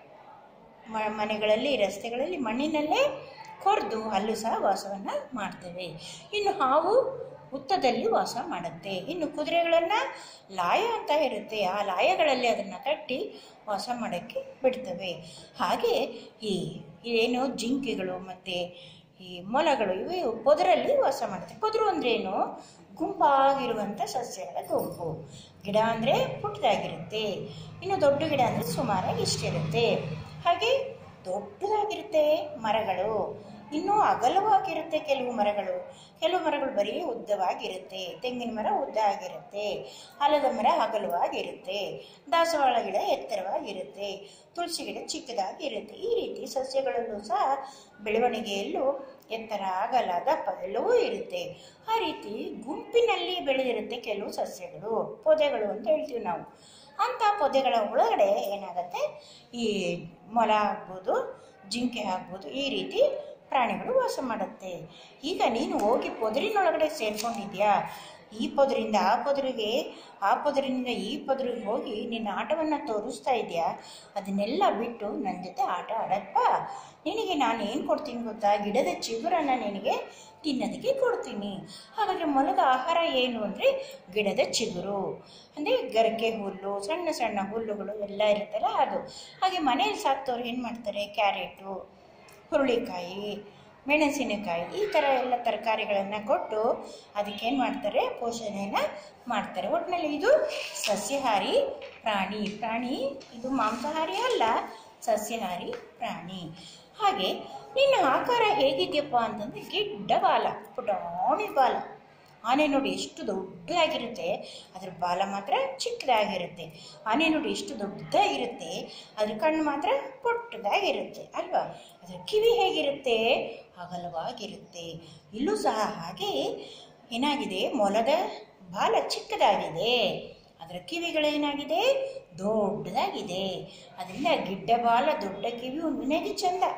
A: ಮ ಮನೆಗಳಲ್ಲಿ ರಸ್ತೆಗಳಲ್ಲಿ ಮಣ್ಣಿನಲ್ಲೇ ಕೊರೆದು ಅಲ್ಲೂ ಸಹ ವಾಸವನ್ನು ಮಾಡ್ತವೆ ಇನ್ನು ಹಾವು ಹುತ್ತದಲ್ಲಿ ವಾಸ ಮಾಡುತ್ತೆ ಇನ್ನು ಕುದುರೆಗಳನ್ನು ಲಾಯ ಅಂತ ಇರುತ್ತೆ ಆ ಲಾಯಗಳಲ್ಲಿ ಅದನ್ನು ಕಟ್ಟಿ ವಾಸ ಮಾಡೋಕ್ಕೆ ಬಿಡ್ತವೆ ಹಾಗೆ ಈ ಏನು ಜಿಂಕೆಗಳು ಮತ್ತು ಈ ಮೊಲಗಳು ಇವೆ ಪೊದರಲ್ಲಿ ವಾಸ ಮಾಡುತ್ತೆ ಪೊದರು ಅಂದ್ರೇನು ಗುಂಪಾಗಿರುವಂಥ ಸಸ್ಯಗಳ ಗುಂಪು ಗಿಡ ಅಂದರೆ ಪುಟ್ಟದಾಗಿರುತ್ತೆ ಇನ್ನು ದೊಡ್ಡ ಗಿಡ ಅಂದರೆ ಸುಮಾರಾಗಿ ಇಷ್ಟಿರುತ್ತೆ ಹಾಗೆ ದೊಡ್ಡದಾಗಿರುತ್ತೆ ಮರಗಳು ಇನ್ನೂ ಅಗಲವಾಗಿರುತ್ತೆ ಕೆಲವು ಮರಗಳು ಕೆಲವು ಮರಗಳು ಬರೀ ಉದ್ದವಾಗಿರುತ್ತೆ ತೆಂಗಿನ ಮರ ಉದ್ದ ಆಗಿರುತ್ತೆ ಆಲದ ಮರ ಅಗಲವಾಗಿರುತ್ತೆ ದಾಸವಾಳ ಗಿಡ ಎತ್ತರವಾಗಿರುತ್ತೆ ತುಳಸಿ ಗಿಡ ಚಿಕ್ಕದಾಗಿರುತ್ತೆ ಈ ರೀತಿ ಸಸ್ಯಗಳಲ್ಲೂ ಸಹ ಬೆಳವಣಿಗೆಯಲ್ಲೂ ಎತ್ತರ ಅಗಲ ದಪ್ಪ ಎಲ್ಲವೂ ಇರುತ್ತೆ ಆ ರೀತಿ ಗುಂಪಿನಲ್ಲಿ ಬೆಳೆದಿರುತ್ತೆ ಕೆಲವು ಸಸ್ಯಗಳು ಪೊದೆಗಳು ಅಂತ ಹೇಳ್ತೀವಿ ನಾವು ಅಂಥ ಪೊದೆಗಳ ಒಳಗಡೆ ಏನಾಗುತ್ತೆ ಈ ಮೊಲ ಆಗ್ಬೋದು ಜಿಂಕೆ ಆಗ್ಬೋದು ಈ ರೀತಿ ಪ್ರಾಣಿಗಳು ವಾಸ ಮಾಡುತ್ತೆ ಈಗ ನೀನು ಹೋಗಿ ಪೊದರಿನೊಳಗಡೆ ಸೇರ್ಕೊಂಡಿದ್ಯಾ ಈ ಪೊದರಿಂದ ಆ ಪೊದರಿಗೆ ಆ ಪೊದರಿನಿಂದ ಈ ಪೊದರಿಗೆ ಹೋಗಿ ನಿನ್ನ ಆಟವನ್ನು ತೋರಿಸ್ತಾ ಇದೆಯಾ ಅದನ್ನೆಲ್ಲ ಬಿಟ್ಟು ನನ್ನ ಜೊತೆ ಆಟ ಆಡಪ್ಪ ನಿನಗೆ ನಾನು ಏನು ಕೊಡ್ತೀನಿ ಗೊತ್ತಾ ಗಿಡದ ಚಿಗುರನ್ನು ನಿನಗೆ ತಿನ್ನೋದಕ್ಕೆ ಕೊಡ್ತೀನಿ ಹಾಗಾದರೆ ಮೊಲದ ಆಹಾರ ಏನು ಅಂದರೆ ಗಿಡದ ಚಿಗುರು ಅಂದರೆ ಗರಿಕೆ ಹುಲ್ಲು ಸಣ್ಣ ಸಣ್ಣ ಹುಲ್ಲುಗಳು ಎಲ್ಲ ಇರುತ್ತಲ್ಲ ಅದು ಹಾಗೆ ಮನೇಲಿ ಸಾಕ್ತವ್ರು ಏನು ಮಾಡ್ತಾರೆ ಕ್ಯಾರೆಟು ಹುರುಳಿಕಾಯಿ ಮೆಣಸಿನಕಾಯಿ ಈ ಥರ ಎಲ್ಲ ತರಕಾರಿಗಳನ್ನು ಕೊಟ್ಟು ಅದಕ್ಕೇನು ಮಾಡ್ತಾರೆ ಪೋಷಣೆಯನ್ನು ಮಾಡ್ತಾರೆ ಒಟ್ಟಿನಲ್ಲಿ ಇದು ಸಸ್ಯಾಹಾರಿ ಪ್ರಾಣಿ ಪ್ರಾಣಿ ಇದು ಮಾಂಸಾಹಾರಿ ಅಲ್ಲ ಸಸ್ಯಾಹಾರಿ ಪ್ರಾಣಿ ಹಾಗೆ ನಿನ್ನ ಆಕಾರ ಹೇಗಿದೆಯಪ್ಪ ಅಂತಂದರೆ ಗಿಡ್ಡ ಬಾಲ ಪುಟಾಣಿ ಬಾಲ ಆನೆ ನೋಡಿ ಎಷ್ಟು ದೊಡ್ಡದಾಗಿರುತ್ತೆ ಅದ್ರ ಬಾಲ ಮಾತ್ರ ಚಿಕ್ಕದಾಗಿರುತ್ತೆ ಆನೆ ನೋಡಿ ಎಷ್ಟು ದೊಡ್ಡದಾಗಿರುತ್ತೆ ಅದ್ರ ಕಣ್ಣು ಮಾತ್ರ ಪುಟ್ಟದಾಗಿರುತ್ತೆ ಅಲ್ವಾ ಅದ್ರ ಕಿವಿ ಹೇಗಿರುತ್ತೆ ಅಗಲವಾಗಿರುತ್ತೆ ಇಲ್ಲೂ ಸಹ ಹಾಗೆ ಏನಾಗಿದೆ ಮೊಲದ ಬಾಲ ಚಿಕ್ಕದಾಗಿದೆ ಅದರ ಕಿವಿಗಳೇನಾಗಿದೆ ದೊಡ್ಡದಾಗಿದೆ ಅದರಿಂದ ಗಿಡ್ಡ ಬಾಲ ದೊಡ್ಡ ಕಿವಿ ನಿನಗೆ ಚಂದ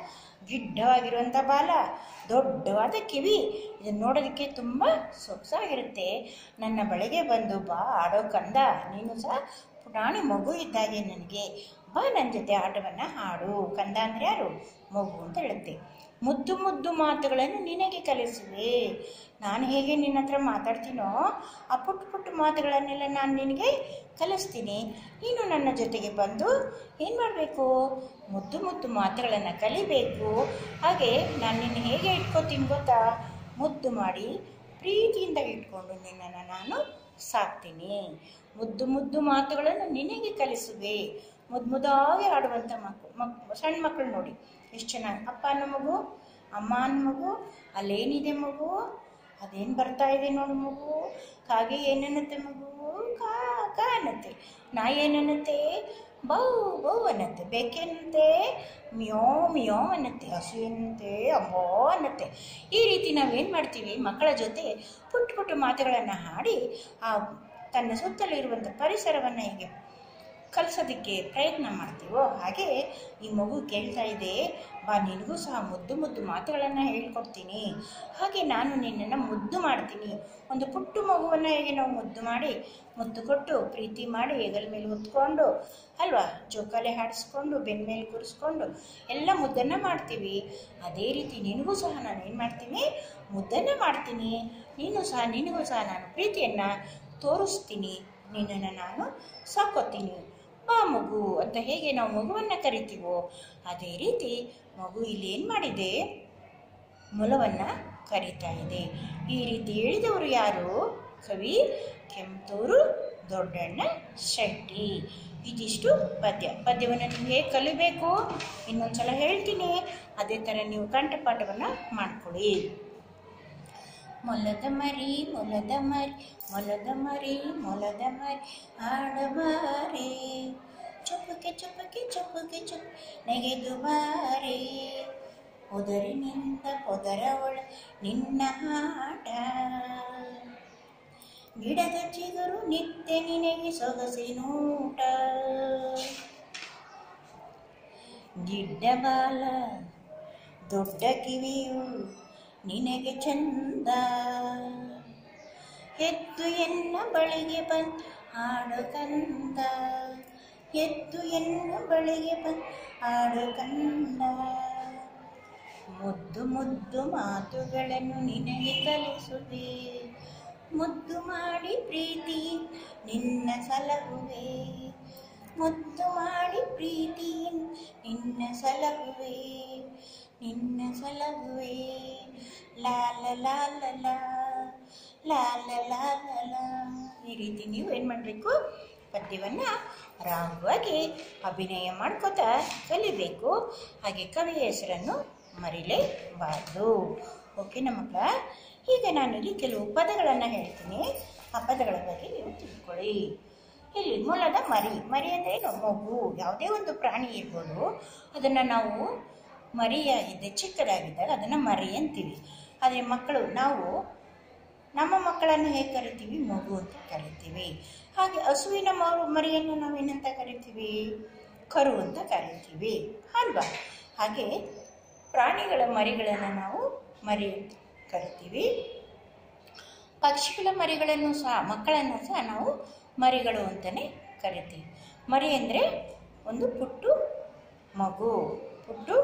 A: ಗಿಡ್ಡವಾಗಿರುವಂಥ ಬಾಲ ದೊಡ್ಡವಾದ ಕಿವಿ ಇದನ್ನು ನೋಡೋದಕ್ಕೆ ತುಂಬ ಸೊಗಸಾಗಿರುತ್ತೆ ನನ್ನ ಬಳಿಗೆ ಬಂದು ಬಾ ಆಡೋ ಕಂದ ನೀನು ಸಹ ಪುಟಾಣಿ ಮಗು ಇದ್ದಾಗೆ ನನಗೆ ಬಾ ನನ್ನ ಜೊತೆ ಆಟವನ್ನು ಆಡು ಕಂದ ಅಂದರೆ ಯಾರು ಮಗು ಅಂತ ಹೇಳುತ್ತೆ ಮುದ್ದು ಮುದ್ದು ಮಾತುಗಳನ್ನು ನಿನಗೆ ಕಲಿಸುವೆ ನಾನು ಹೇಗೆ ನಿನ್ನ ಹತ್ರ ಮಾತಾಡ್ತೀನೋ ಆ ಪುಟ್ಟ ಪುಟ್ಟ ಮಾತುಗಳನ್ನೆಲ್ಲ ನಾನು ನಿನಗೆ ಕಲಿಸ್ತೀನಿ ನೀನು ನನ್ನ ಜೊತೆಗೆ ಬಂದು ಏನು ಮಾಡಬೇಕು ಮುದ್ದು ಮುದ್ದು ಮಾತುಗಳನ್ನು ಕಲಿಬೇಕು ಹಾಗೆ ನಾನು ನಿನ್ನ ಹೇಗೆ ಇಟ್ಕೋತೀನಿ ಗೊತ್ತಾ ಮುದ್ದು ಮಾಡಿ ಪ್ರೀತಿಯಿಂದ ಇಟ್ಕೊಂಡು ನಿನ್ನನ್ನು ನಾನು ಸಾಕ್ತೀನಿ ಮುದ್ದು ಮುದ್ದು ಮಾತುಗಳನ್ನು ನಿನಗೆ ಕಲಿಸುವೆ ಮುದ್ದು ಮುದ್ದಾಗಿ ಆಡುವಂಥ ಮಕ್ಕಳು ಮಕ್ ಸಣ್ಣ ಮಕ್ಕಳು ನೋಡಿ ಎಷ್ಟು ಚೆನ್ನಾಗಿ ಅಪ್ಪ ಅನ್ನೋ ಮಗು ಅಮ್ಮ ಅನ್ನೋ ಮಗು ಅಲ್ಲೇನಿದೆ ಮಗು ಅದೇನು ಬರ್ತಾ ಇದೆ ನೋಡು ಮಗು ಕಾಗೆ ಏನನ್ನತ್ತೆ ಮಗು ಕಾ ಕಾ ಅನ್ನತ್ತೆ ನಾಯಿ ಏನನ್ನತ್ತೆ ಬೌ ಬೌ ಅನ್ನತ್ತೆ ಬೇಕೇನಂತೆ ಮಿಯೋ ಮಿಯೋ ಅನ್ನತ್ತೆ ಹಸು ಏನಂತೆ ಅಮ್ಮೋ ಅನ್ನತ್ತೆ ಈ ರೀತಿ ನಾವೇನು ಮಾಡ್ತೀವಿ ಮಕ್ಕಳ ಜೊತೆ ಪುಟ್ಟ ಪುಟ್ಟ ಮಾತುಗಳನ್ನು ಹಾಡಿ ಆ ತನ್ನ ಸುತ್ತಲೂ ಇರುವಂಥ ಪರಿಸರವನ್ನು ಹೇಗೆ ಕಲಿಸೋದಕ್ಕೆ ಪ್ರಯತ್ನ ಮಾಡ್ತೀವೋ ಹಾಗೆ ಈ ಮಗು ಕೇಳ್ತಾ ಇದೆ ಬಾ ನಿನಗೂ ಸಹ ಮುದ್ದು ಮುದ್ದು ಮಾತುಗಳನ್ನು ಹೇಳ್ಕೊಡ್ತೀನಿ ಹಾಗೆ ನಾನು ನಿನ್ನನ್ನು ಮುದ್ದು ಮಾಡ್ತೀನಿ ಒಂದು ಪುಟ್ಟು ಮಗುವನ್ನು ಹೇಗೆ ನಾವು ಮುದ್ದು ಮಾಡಿ ಮುದ್ದು ಕೊಟ್ಟು ಪ್ರೀತಿ ಮಾಡಿ ಹೆಗಲ ಮೇಲೆ ಹೊತ್ಕೊಂಡು ಅಲ್ವಾ ಜೋಕಾಲೆ ಹಾಡಿಸ್ಕೊಂಡು ಬೆನ್ನ ಮೇಲೆ ಕೂರಿಸ್ಕೊಂಡು ಎಲ್ಲ ಮುದ್ದನ್ನು ಮಾಡ್ತೀವಿ ಅದೇ ರೀತಿ ನಿನಗೂ ಸಹ ನಾನು ಏನು ಮಾಡ್ತೀನಿ ಮುದ್ದನ್ನು ಮಾಡ್ತೀನಿ ನೀನು ಸಹ ನಿನಗೂ ಸಹ ನಾನು ಪ್ರೀತಿಯನ್ನು ತೋರಿಸ್ತೀನಿ ನಿನ್ನನ್ನು ನಾನು ಸಾಕೋತೀನಿ ಬಾ ಮಗು ಅಂತ ಹೇಗೆ ನಾವು ಮಗುವನ್ನು ಕರಿತೀವೋ ಅದೇ ರೀತಿ ಮಗು ಇಲ್ಲಿ ಏನು ಮಾಡಿದೆ ಮೊಲವನ್ನು ಕರೀತಾ ಇದೆ ಈ ರೀತಿ ಹೇಳಿದವರು ಯಾರು ಕವಿ ಕೆಂಪೂರು ದೊಡ್ಡಣ್ಣ ಶೆಟ್ಟಿ ಇದಿಷ್ಟು ಪದ್ಯ ಪದ್ಯವನ್ನು ನೀವು ಹೇಗೆ ಕಲಿಬೇಕು ಇನ್ನೊಂದ್ಸಲ ಹೇಳ್ತೀನಿ ಅದೇ ಥರ ನೀವು ಕಂಠಪಾಠವನ್ನು ಮಾಡ್ಕೊಳ್ಳಿ ಮೊಲದ ಮರಿ ಮೊಲದ ಮರಿ ಮೊಲದ ಮರಿ ಮೊಲದ ಮರಿ ಆಡಬಾರೆ ಚುಪ್ಪಕ್ಕೆ ಚುಪ್ಪಕ್ಕೆ ಚುಪ್ಪಕ್ಕೆ ಚುಪ್ ನೆಗೆದು ಬಾರೆ ಹೊದರಿನಿಂದ ಹೊದರ ಒಳ ನಿನ್ನ ಆಟ ಗಿಡದ ಚಿಗುರು ನಿತ್ಯ ನಿನಗೆ ಸೊಗಸಿನೂಟ ಗಿಡ್ಡ ಬಾಲ ದೊಡ್ಡ ಕಿವಿಯು ನಿನಗೆ ಚಂದ ಎದ್ದು ಎನ್ನ ಬಳಿಗೆ ಬಂದು ಹಾಡು ಕಂದ ಎದ್ದು ಎನ್ನ ಬಳಿಗೆ ಬಂದು ಹಾಡು ಕಂದ ಮುದ್ದು ಮುದ್ದು ಮಾತುಗಳನ್ನು ನಿನಗೆ ಕಲಿಸುವೆ ಮುದ್ದು ಮಾಡಿ ಪ್ರೀತಿ ನಿನ್ನ ಸಲಹುವೆ ಮುದ್ದು ಮಾಡಿ ಪ್ರೀತಿ ನಿನ್ನ ಸಲಹುವೆ ನಿನ್ನ ಸಲಹುವೆ ಲಾಲ ಲಾಲ ಲಾ ಲಾಲ ಲಾಲ ಲಾ ಈ ರೀತಿ ನೀವು ಏನು ಮಾಡಬೇಕು ಪದ್ಯವನ್ನು ರಾಗವಾಗಿ ಅಭಿನಯ ಮಾಡ್ಕೋತಾ ಕಲಿಬೇಕು ಹಾಗೆ ಕವಿಯ ಹೆಸರನ್ನು ಮರಿಲೇಬಾರ್ದು ಓಕೆನಾ ಮಕ್ಕಳ ಈಗ ನಾನಿಲ್ಲಿ ಕೆಲವು ಪದಗಳನ್ನು ಹೇಳ್ತೀನಿ ಆ ಪದಗಳ ಬಗ್ಗೆ ನೀವು ತಿಳ್ಕೊಳ್ಳಿ ಇಲ್ಲಿ ಮೊಲದ ಮರಿ ಮರಿ ಅಂದರೆ ಏನು ಮಗು ಯಾವುದೇ ಒಂದು ಪ್ರಾಣಿ ಇರ್ಬೋದು ಅದನ್ನು ನಾವು ಮರಿಯಾಗಿದ್ದೆ ಚಿಕ್ಕದಾಗಿದ್ದಾಗ ಅದನ್ನು ಮರಿ ಅಂತೀವಿ ಆದರೆ ಮಕ್ಕಳು ನಾವು ನಮ್ಮ ಮಕ್ಕಳನ್ನು ಹೇಗೆ ಕರಿತೀವಿ ಮಗು ಅಂತ ಕರಿತೀವಿ ಹಾಗೆ ಹಸುವಿನ ಮರು ಮರಿಯನ್ನು ನಾವೇನಂತ ಕರಿತೀವಿ ಕರು ಅಂತ ಕರಿತೀವಿ ಅಲ್ವಾ ಹಾಗೆ ಪ್ರಾಣಿಗಳ ಮರಿಗಳನ್ನು ನಾವು ಮರಿ ಅಂತ ಕರಿತೀವಿ ಪಕ್ಷಿಗಳ ಮರಿಗಳನ್ನು ಸಹ ಮಕ್ಕಳನ್ನು ಸಹ ನಾವು ಮರಿಗಳು ಅಂತಲೇ ಕರಿತೀವಿ ಮರಿ ಅಂದರೆ ಒಂದು ಪುಟ್ಟು ಮಗು ಪುಟ್ಟು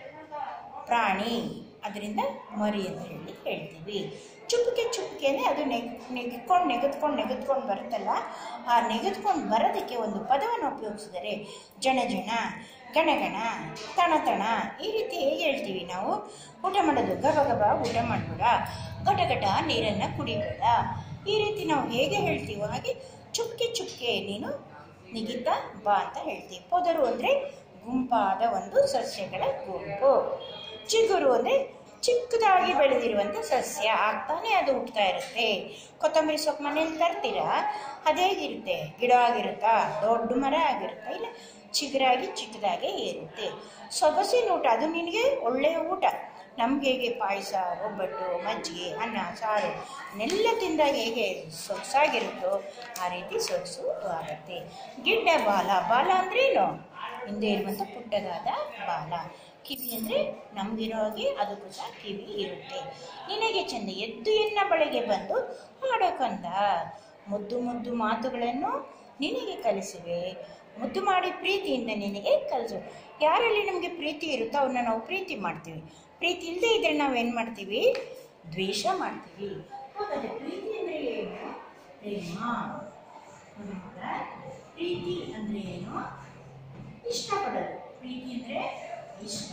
A: ಪ್ರಾಣಿ ಅದರಿಂದ ಮರಿ ಅಂತ ಹೇಳಿ ಹೇಳ್ತೀವಿ ಚುಪ್ಪಿಗೆ ಚುಪ್ಪಿಗೆ ಅಂದರೆ ಅದು ನೆಗ್ ನೆಗೆದ್ಕೊಂಡು ನೆಗೆದ್ಕೊಂಡು ನೆಗೆದ್ಕೊಂಡು ಬರುತ್ತಲ್ಲ ಆ ನೆಗೆದ್ಕೊಂಡು ಬರೋದಕ್ಕೆ ಒಂದು ಪದವನ್ನು ಉಪಯೋಗಿಸಿದರೆ ಜನ ಜನ ಗಣಗಣ ತಣ ತಣ ಈ ರೀತಿ ಹೇಗೆ ಹೇಳ್ತೀವಿ ನಾವು ಊಟ ಮಾಡೋದು ಗಬ ಗಬ ಊಟ ಮಾಡಬೇಡ ಗಟ ಗಟ ನೀರನ್ನು ಕುಡಿಬೇಡ ಈ ರೀತಿ ನಾವು ಹೇಗೆ ಹೇಳ್ತೀವೋ ಹಾಗೆ ಚುಪ್ಕೆ ಚುಪ್ಕೆ ನೀನು ನಿಗಿತ ಬಾ ಅಂತ ಹೇಳ್ತೀವಿ ಪೊದರು ಅಂದರೆ ಗುಂಪಾದ ಒಂದು ಸಸ್ಯಗಳ ಗುಂಪು ಚಿಗುರು ಅಂದರೆ ಚಿಕ್ಕದಾಗಿ ಬೆಳೆದಿರುವಂಥ ಸಸ್ಯ ಆಗ್ತಾನೆ ಅದು ಹುಟ್ತಾ ಇರುತ್ತೆ ಕೊತ್ತಂಬರಿ ಸೊಪ್ಪು ಮನೇಲಿ ತರ್ತೀರಾ ಅದೇಗಿರುತ್ತೆ ಗಿಡ ಆಗಿರುತ್ತಾ ದೊಡ್ಡ ಮರ ಆಗಿರುತ್ತಾ ಇಲ್ಲ ಚಿಗುರಾಗಿ ಚಿಕ್ಕದಾಗೆ ಇರುತ್ತೆ ಸೊಗಸಿನ ಊಟ ಅದು ನಿನಗೆ ಒಳ್ಳೆಯ ಊಟ ನಮ್ಗೆ ಹೇಗೆ ಪಾಯಸ ಒಬ್ಬಟ್ಟು ಮಜ್ಜಿಗೆ ಅನ್ನ ಸಾರು ನೆಲ್ಲ ತಿಂದಾಗ ಹೇಗೆ ಸೊಗಸಾಗಿರುತ್ತೋ ಆ ರೀತಿ ಸೊಗಸು ಆಗುತ್ತೆ ಗಿಡ್ಡ ಬಾಲ ಬಾಲ ಅಂದ್ರೇನು ಹಿಂದೆ ಇರುವಂಥ ಪುಟ್ಟದಾದ ಬಾಲ ಕಿವಿ ಅಂದರೆ ನಮಗಿರೋ ಹಾಗೆ ಅದಕ್ಕೂ ಸಹ ಕಿವಿ ಇರುತ್ತೆ ನಿನಗೆ ಚಂದ ಎದ್ದು ಎನ್ನ ಬಳಿಗೆ ಬಂದು ಹಾಡೋ ಕಂದ ಮುದ್ದು ಮುದ್ದು ಮಾತುಗಳನ್ನು ನಿನಗೆ ಕಲಿಸುವೆ ಮುದ್ದು ಮಾಡಿ ಪ್ರೀತಿಯಿಂದ ನಿನಗೆ ಕಲಿಸು ಯಾರಲ್ಲಿ ನಮಗೆ ಪ್ರೀತಿ ಇರುತ್ತೋ ಅವನ್ನ ನಾವು ಪ್ರೀತಿ ಮಾಡ್ತೀವಿ ಪ್ರೀತಿ ಇಲ್ಲದೆ ಇದ್ರೆ ನಾವೇನು ಮಾಡ್ತೀವಿ ದ್ವೇಷ ಮಾಡ್ತೀವಿ ಹಾಗಾದ್ರೆ ಪ್ರೀತಿ ಅಂದರೆ ಏನು ಪ್ರೇಮ ನೋಡಿ ಮಕ್ಕಳ, ಪ್ರೀತಿ ಅಂದರೆ ಏನು ಇಷ್ಟಪಡೋದು ಪ್ರೀತಿ ಅಂದರೆ ಇಷ್ಟ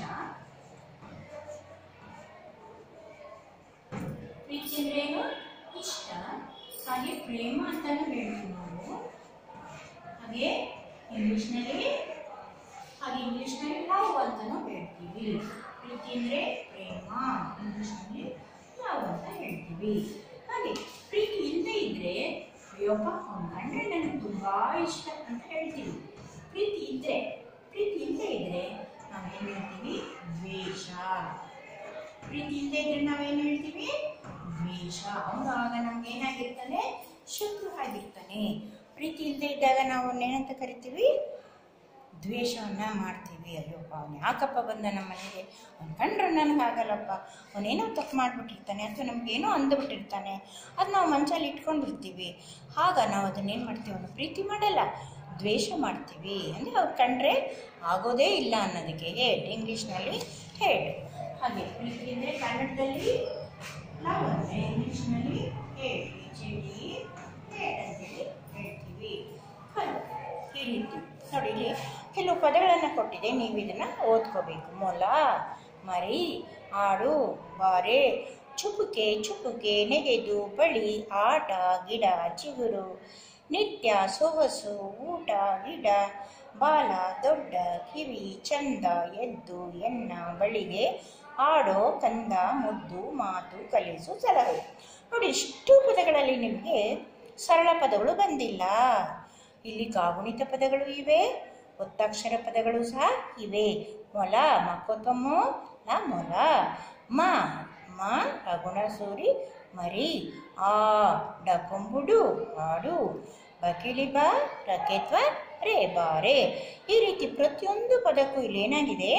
A: ಪ್ರೀತಿ ಅಂದ್ರೆ ಏನು ಇಷ್ಟ ಹಾಗೆ ಪ್ರೇಮ ಅಂತಾನು ಹೇಳ್ತೀವಿ ನಾವು ಹಾಗೆ ಇಂಗ್ಲಿಷ್ನಲ್ಲಿ ಹಾಗೆ ಇಂಗ್ಲಿಷ್ನಲ್ಲಿ ಲವ್ ಅಂತಾನು ಹೇಳ್ತೀವಿ ಪ್ರೀತಿ ಅಂದ್ರೆ ಪ್ರೇಮ ಇಂಗ್ಲಿಷ್ನಲ್ಲಿ ಲವ್ ಅಂತ ಹೇಳ್ತೀವಿ ಹಾಗೆ ಪ್ರೀತಿ ಇಲ್ಲದೆ ಇದ್ರೆ ಅಯ್ಯಪ್ಪ ಅವ್ನ ಕಂಡ್ರೆ ನನಗೆ ತುಂಬಾ ಇಷ್ಟ ಅಂತ ಹೇಳ್ತೀವಿ ಪ್ರೀತಿ ಇದ್ರೆ ಪ್ರೀತಿ ಇಲ್ಲದೆ ಇದ್ರೆ ನಾವೇನು ಹೇಳ್ತೀವಿ ದ್ವೇಷ ಪ್ರೀತಿ ಇಲ್ಲದೆ ಇದ್ರೆ ನಾವೇನು ಹೇಳ್ತೀವಿ ದ್ವೇಷ ಅವನು ಆಗ ನಮ್ಗೆ ಏನಾಗಿರ್ತಾನೆ ಶತ್ರು ಆಗಿರ್ತಾನೆ ಪ್ರೀತಿ ಇಲ್ಲದೆ ಇದ್ದಾಗ ನಾವು ಅವನ್ನೇನಂತ ಕರಿತೀವಿ ದ್ವೇಷವನ್ನ ಮಾಡ್ತೀವಿ ಅಯ್ಯಪ್ಪ ಅವನು ಯಾಕಪ್ಪ ಬಂದ ನಮ್ಮ ಮನೆಗೆ ಅವ್ನು ಕಂಡ್ರೆ ನನಗೆ ಆಗಲ್ಲಪ್ಪ ಅವನೇನೋ ತಪ್ಪು ಮಾಡಿಬಿಟ್ಟಿರ್ತಾನೆ ಅಥವಾ ನಮಗೇನೋ ಅಂದುಬಿಟ್ಟಿರ್ತಾನೆ ಅದು ನಾವು ಮನಸ್ಸಲ್ಲಿ ಇಟ್ಕೊಂಡಿರ್ತೀವಿ ಆಗ ನಾವು ಅದನ್ನೇನು ಮಾಡ್ತೀವಿ ಅವನು ಪ್ರೀತಿ ಮಾಡಲ್ಲ ದ್ವೇಷ ಮಾಡ್ತೀವಿ ಅಂದರೆ ಅವ್ರು ಕಂಡ್ರೆ ಆಗೋದೇ ಇಲ್ಲ ಅನ್ನೋದಕ್ಕೆ ಹೇಟ್ ಇಂಗ್ಲೀಷ್ನಲ್ಲಿ ಹೇಟ್ ಹಾಗೆ ಪ್ರೀತಿ ಅಂದರೆ ಕನ್ನಡದಲ್ಲಿ ಲವ್ ಅಂದರೆ ಇಂಗ್ಲೀಷ್ನಲ್ಲಿ hate H A D hate ಅಂತೇಳಿ ಹೇಳ್ತೀವಿ ಹಲೋ ಈ ರೀತಿ ನೋಡಿ ಇಲ್ಲಿ ಕೆಲವು ಪದಗಳನ್ನು ಕೊಟ್ಟಿದೆ ನೀವು ಇದನ್ನು ಓದ್ಕೋಬೇಕು ಮೊಲ ಮರಿ ಆಡು ಬಾರೆ ಚುಪುಕೆ ಚುಪುಕೆ ನೆಗೆದು ಬಳಿ ಆಟ ಗಿಡ ಚಿಗುರು ನಿತ್ಯ ಸೊಗಸು ಊಟ ಗಿಡ ಬಾಲ ದೊಡ್ಡ ಕಿವಿ ಚಂದ ಎದ್ದು ಎನ್ನ ಬಳಿಗೆ ಆಡೋ ಕಂದ ಮುದ್ದು ಮಾತು ಕಲಿಸು ಸಲಹೆ ನೋಡಿ ಇಷ್ಟು ಪದಗಳಲ್ಲಿ ನಿಮಗೆ ಸರಳ ಪದಗಳು ಬಂದಿಲ್ಲ ಇಲ್ಲಿ ಕಾಗುಣಿತ ಪದಗಳು ಇವೆ ಒತ್ತಕ್ಷರ ಪದಗಳು ಸಹ ಇವೆ ಮೊಲ ಮಕ್ಕೊತ್ತಮ್ಮು ಲ ಮೊಲ ಮ ಮ ರಗುಣ ಸೂರಿ ಮರಿ ಆ ಡಕೊಂಬುಡು ಆಡು ಬಕಿಲಿ ಬಾ ರಕೆತ್ವ ರೇ ಬಾರೆ ಈ ರೀತಿ ಪ್ರತಿಯೊಂದು ಪದಕ್ಕೂ ಇಲ್ಲಿ ಏನಾಗಿದೆ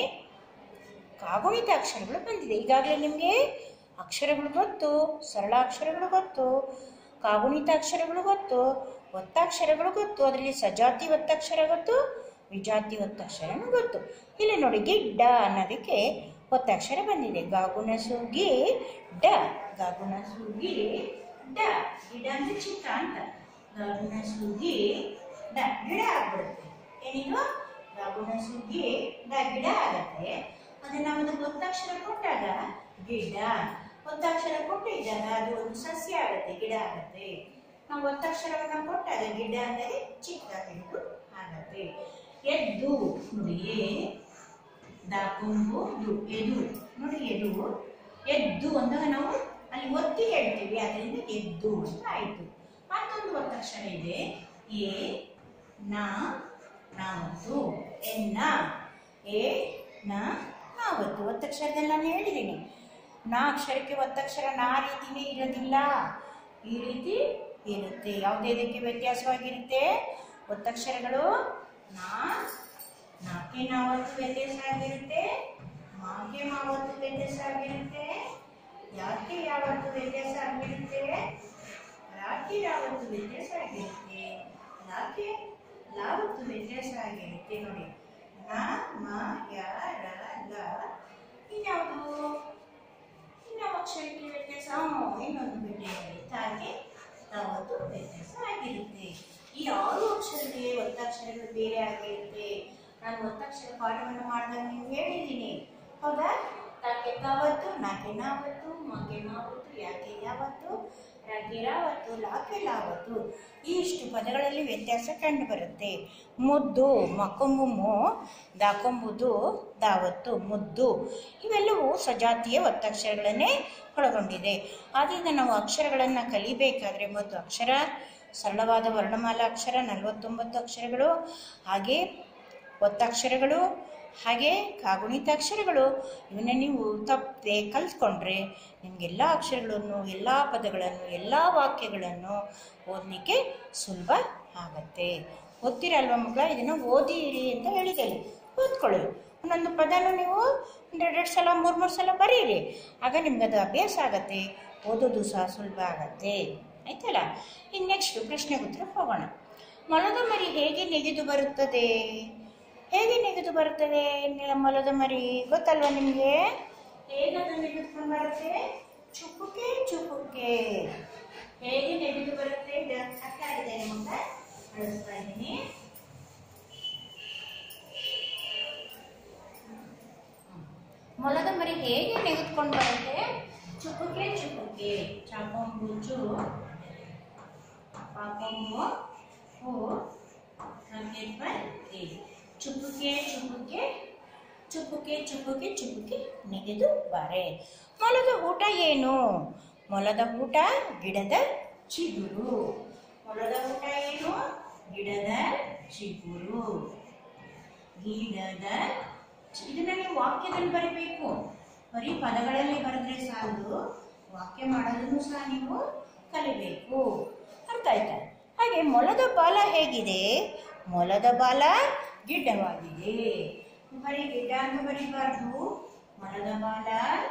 A: ಕಾಗುಣಿತ ಅಕ್ಷರಗಳು ಬಂದಿದೆ ಈಗಾಗಲೇ ನಿಮಗೆ ಅಕ್ಷರಗಳು ಗೊತ್ತು ಸರಳ ಅಕ್ಷರಗಳು ಗೊತ್ತು ಕಾಗುಣಿತ ಅಕ್ಷರಗಳು ಗೊತ್ತು ಒತ್ತಾಕ್ಷರಗಳು ಗೊತ್ತು ಅದರಲ್ಲಿ ಸಜಾತಿ ಒತ್ತಕ್ಷರ ಗೊತ್ತು ವಿಜಾತಿ ಒತ್ತಕ್ಷರನೂ ಗೊತ್ತು ಇಲ್ಲಿ ನೋಡಿ ಗಿಡ್ಡ ಅನ್ನೋದಕ್ಕೆ ಒತ್ತಕ್ಷರ ಬಂದಿದೆ ಗಾಗುಣಸು ಗಿ ಡ ಗಾಗುಣಸು ಗಿ ಡ ಗಿಡ ಅಂದ್ರೆ ಚಿಕ್ಕ ಅಂತ ಗಾಗುಣಸು ಗಿ ಡ ಗಿಡ ಆಗ್ಬಿಡುತ್ತೆ ಏನಿದು ಗಾಗುಣಸು ಗಿ ಡ ಗಿಡ ಆಗತ್ತೆ ಅದೇ ನಾವು ಅದಕ್ಕೆ ಒತ್ತಕ್ಷರ ಕೊಟ್ಟಾಗ ಗಿಡ ಒತ್ತಕ್ಷರ ಕೊಟ್ಟಿದ್ದಾಗ ಅದು ಒಂದು ಸಸ್ಯ ಆಗುತ್ತೆ ಗಿಡ ಆಗುತ್ತೆ ನಾವು ಒತ್ತಕ್ಷರವನ್ನ ಕೊಟ್ಟಾಗ ಗಿಡ ಅಂದರೆ ಚಿಕ್ಕ ಹಿಡಿದು ಆಗತ್ತೆ ಎದ್ದು ನೋಡಿ ಎ, ದಾಕೊಂಬು ದು ಎದು ನೋಡಿ ಎದು ಎದ್ದು ಅಂದಾಗ ನಾವು ಅಲ್ಲಿ ಒತ್ತಿ ಹೇಳ್ತೀವಿ ಅದರಿಂದ ಎದ್ದು ಅಂತ ಆಯ್ತು ಮತ್ತೊಂದು ಒತ್ತಕ್ಷರ ಇದೆ ಎ ನ ನಾವತ್ತು ಎನ್ನ ಎ ನ ನಾವತ್ತು ಒತ್ತಕ್ಷರದಲ್ಲಿ ನಾನು ಹೇಳಿದ್ದೀನಿ ನಾ ಅಕ್ಷರಕ್ಕೆ ಒತ್ತಕ್ಷರ ನಾ ರೀತಿನೇ ಇರೋದಿಲ್ಲ ಈ ರೀತಿ ಇರುತ್ತೆ ಯಾವುದೇದಕ್ಕೆ ವ್ಯತ್ಯಾಸವಾಗಿರುತ್ತೆ ಒತ್ತಕ್ಷರಗಳು ನಾ ನಾಕೆ ನಾವತ್ತು ವ್ಯತ್ಯಾಸ ಆಗಿರುತ್ತೆ ಮಾಗೆ ಮಾವತ್ತು ವ್ಯತ್ಯಾಸ ಆಗಿರುತ್ತೆ ಯಾಕೆ ಯಾವತ್ತು ವ್ಯತ್ಯಾಸ ಆಗಿರುತ್ತೆ ರಾಕೆ ಯಾವತ್ತು ವ್ಯತ್ಯಾಸ ಆಗಿರುತ್ತೆ ಯಾಕೆ ಲಾವತ್ತು ವ್ಯತ್ಯಾಸ ಆಗಿರುತ್ತೆ ನೋಡಿ ನ ಮ ಯ ರ ಲ ಇನ್ಯಾವುದು ಇನ್ಯಾವ ಅಕ್ಷರಕ್ಕೆ ವ್ಯತ್ಯಾಸ ಹ್ಞೂ, ಇನ್ನೊಂದು ಬಿಟ್ಟೆ ಹಾಗೆ ಯಾವತ್ತು ವ್ಯತ್ಯಾಸ ಆಗಿರುತ್ತೆ ಈ ಆರು ಅಕ್ಷರಕ್ಕೆ ಒತ್ತಕ್ಷರಗಳು ಬೇರೆ ಆಗಿರುತ್ತೆ ನಾನು ಒತ್ತಕ್ಷರ ಪಾಠವನ್ನು ಮಾಡಿದಾಗ ನೀವು ಹೇಳಿದ್ದೀನಿ ಹೌದಾ ತಾಕೆ ಕಾವತ್ತು ನಾಕೆ ನಾವತ್ತು ಮಾಗೆ ಮಾವತ್ತು ಯಾಕೆ ಯಾವತ್ತು ರಾಗೆ ರಾವತ್ತು ಲಾಕೆ ಲಾವತ್ತು ಈ ಇಷ್ಟು ಪದಗಳಲ್ಲಿ ವ್ಯತ್ಯಾಸ ಕಂಡು ಬರುತ್ತೆ ಮುದ್ದು ಮಕೊಂಬುಮು ದಾಕೊಂಬುದು ದಾವತ್ತು ಮುದ್ದು ಇವೆಲ್ಲವೂ ಸಜಾತಿಯ ಒತ್ತಕ್ಷರಗಳನ್ನೇ ಒಳಗೊಂಡಿದೆ ಆದ್ದರಿಂದ ನಾವು ಅಕ್ಷರಗಳನ್ನು ಕಲಿಬೇಕಾದ್ರೆ ಮೊದಲು ಅಕ್ಷರ ಸರಳವಾದ ವರ್ಣಮಾಲಾ ಅಕ್ಷರ ನಲವತ್ತೊಂಬತ್ತು ಅಕ್ಷರಗಳು ಹಾಗೆ ಒತ್ತಕ್ಷರಗಳು ಹಾಗೆ ಕಾಗುಣಿತ ಅಕ್ಷರಗಳು ಇವನ್ನ ನೀವು ತಪ್ಪದೆ ಕಲ್ತ್ಕೊಂಡ್ರೆ ನಿಮಗೆಲ್ಲ ಅಕ್ಷರಗಳನ್ನು ಎಲ್ಲ ಪದಗಳನ್ನು ಎಲ್ಲ ವಾಕ್ಯಗಳನ್ನು ಓದಲಿಕ್ಕೆ ಸುಲಭ ಆಗತ್ತೆ ಓದ್ತೀರಲ್ವ ಮಕ್ಕಳ ಇದನ್ನು ಓದಿರಿ ಅಂತ ಹೇಳಿದ್ದೇನೆ ಓದ್ಕೊಳ್ಳಿ ಒಂದೊಂದು ಪದನೂ ನೀವು ಒಂದೆರಡೆರಡು ಸಲ ಮೂರು ಮೂರು ಸಲ ಬರೀರಿ ಆಗ ನಿಮ್ಗೆ ಅದು ಅಭ್ಯಾಸ ಆಗತ್ತೆ ಓದೋದು ಸಹ ಸುಲಭ ಆಗತ್ತೆ ಆಯ್ತಲ್ಲ ಇನ್ನು ನೆಕ್ಸ್ಟ್ ಪ್ರಶ್ನೆಗೆ ಉತ್ತರ ಹೋಗೋಣ ಮೊಲದ ಮರಿ ಹೇಗೆ ನೆಗೆದು ಬರುತ್ತದೆ ಹೇಗೆ ನೆಗೆದು ಬರುತ್ತದೆ ನಿ- ಮೊಲದ ಮರಿ ಗೊತ್ತಲ್ವಾ ನಿಮಗೆ ಹೇಗೆ ಅದು ನೆಗೆದುಕೊಂಡು ಬರುತ್ತೆ ಚುಪ್ಪುಕೆ ಚುಪ್ಪುಕೆ ಹೇಗೆ ನೆಗೆದು ಬರುತ್ತೆ ಇದು ಅರ್ಥ ಆಗಿದೆ ನಿಮಗೆ ಬಳಸ್ತಾ ಇದ್ದೀನಿ ಮೊಲದ ಮರಿ ಹೇಗೆ ನೆಗೆದುಕೊಂಡು ಬರುತ್ತೆ ಚುಪ್ಪುಕೆ ಚುಪ್ಪುಕೆ ಚಾಕೊಂಬುಚ್ಚು ಪಾಕೊಂಬು ಹೂ ಬರುತ್ತೆ ಚುಪ್ಪುಕೆ ಚುಪ್ಪುಕೆ ಚುಪ್ಪುಕೆ ಚುಪ್ಪುಕೆ ಚುಪ್ಪುಕೆ ನೆಗೆದು ಬಾರೆ ಮೊಲದ ಊಟ ಏನು ಮೊಲದ ಊಟ ಗಿಡದ ಚಿಗುರು ಮೊಲದ ಊಟ ಏನು ಗಿಡದ ಚಿಗುರು ಗಿಡದ ಚಿ- ಇದನ್ನ ನೀವು ವಾಕ್ಯದಲ್ಲಿ ಬರೀಬೇಕು ಬರೀ ಪದಗಳಲ್ಲಿ ಬರೆದ್ರೆ ಸಾಲದು ವಾಕ್ಯ ಮಾಡೋದನ್ನು ಸಹ ನೀವು ಕಲಿಬೇಕು ಅರ್ಥ ಆಯ್ತಾ ಹಾಗೆ ಮೊಲದ ಬಾಲ ಹೇಗಿದೆ ಮೊಲದ ಬಾಲ ಗಿಡ್ಡವಾಗಿದೆ ಬರೀ ಗಿಡ್ಡ ಅಂತ ಬರೀಬಾರ್ದು ಮೊಲದ ಬಾಲ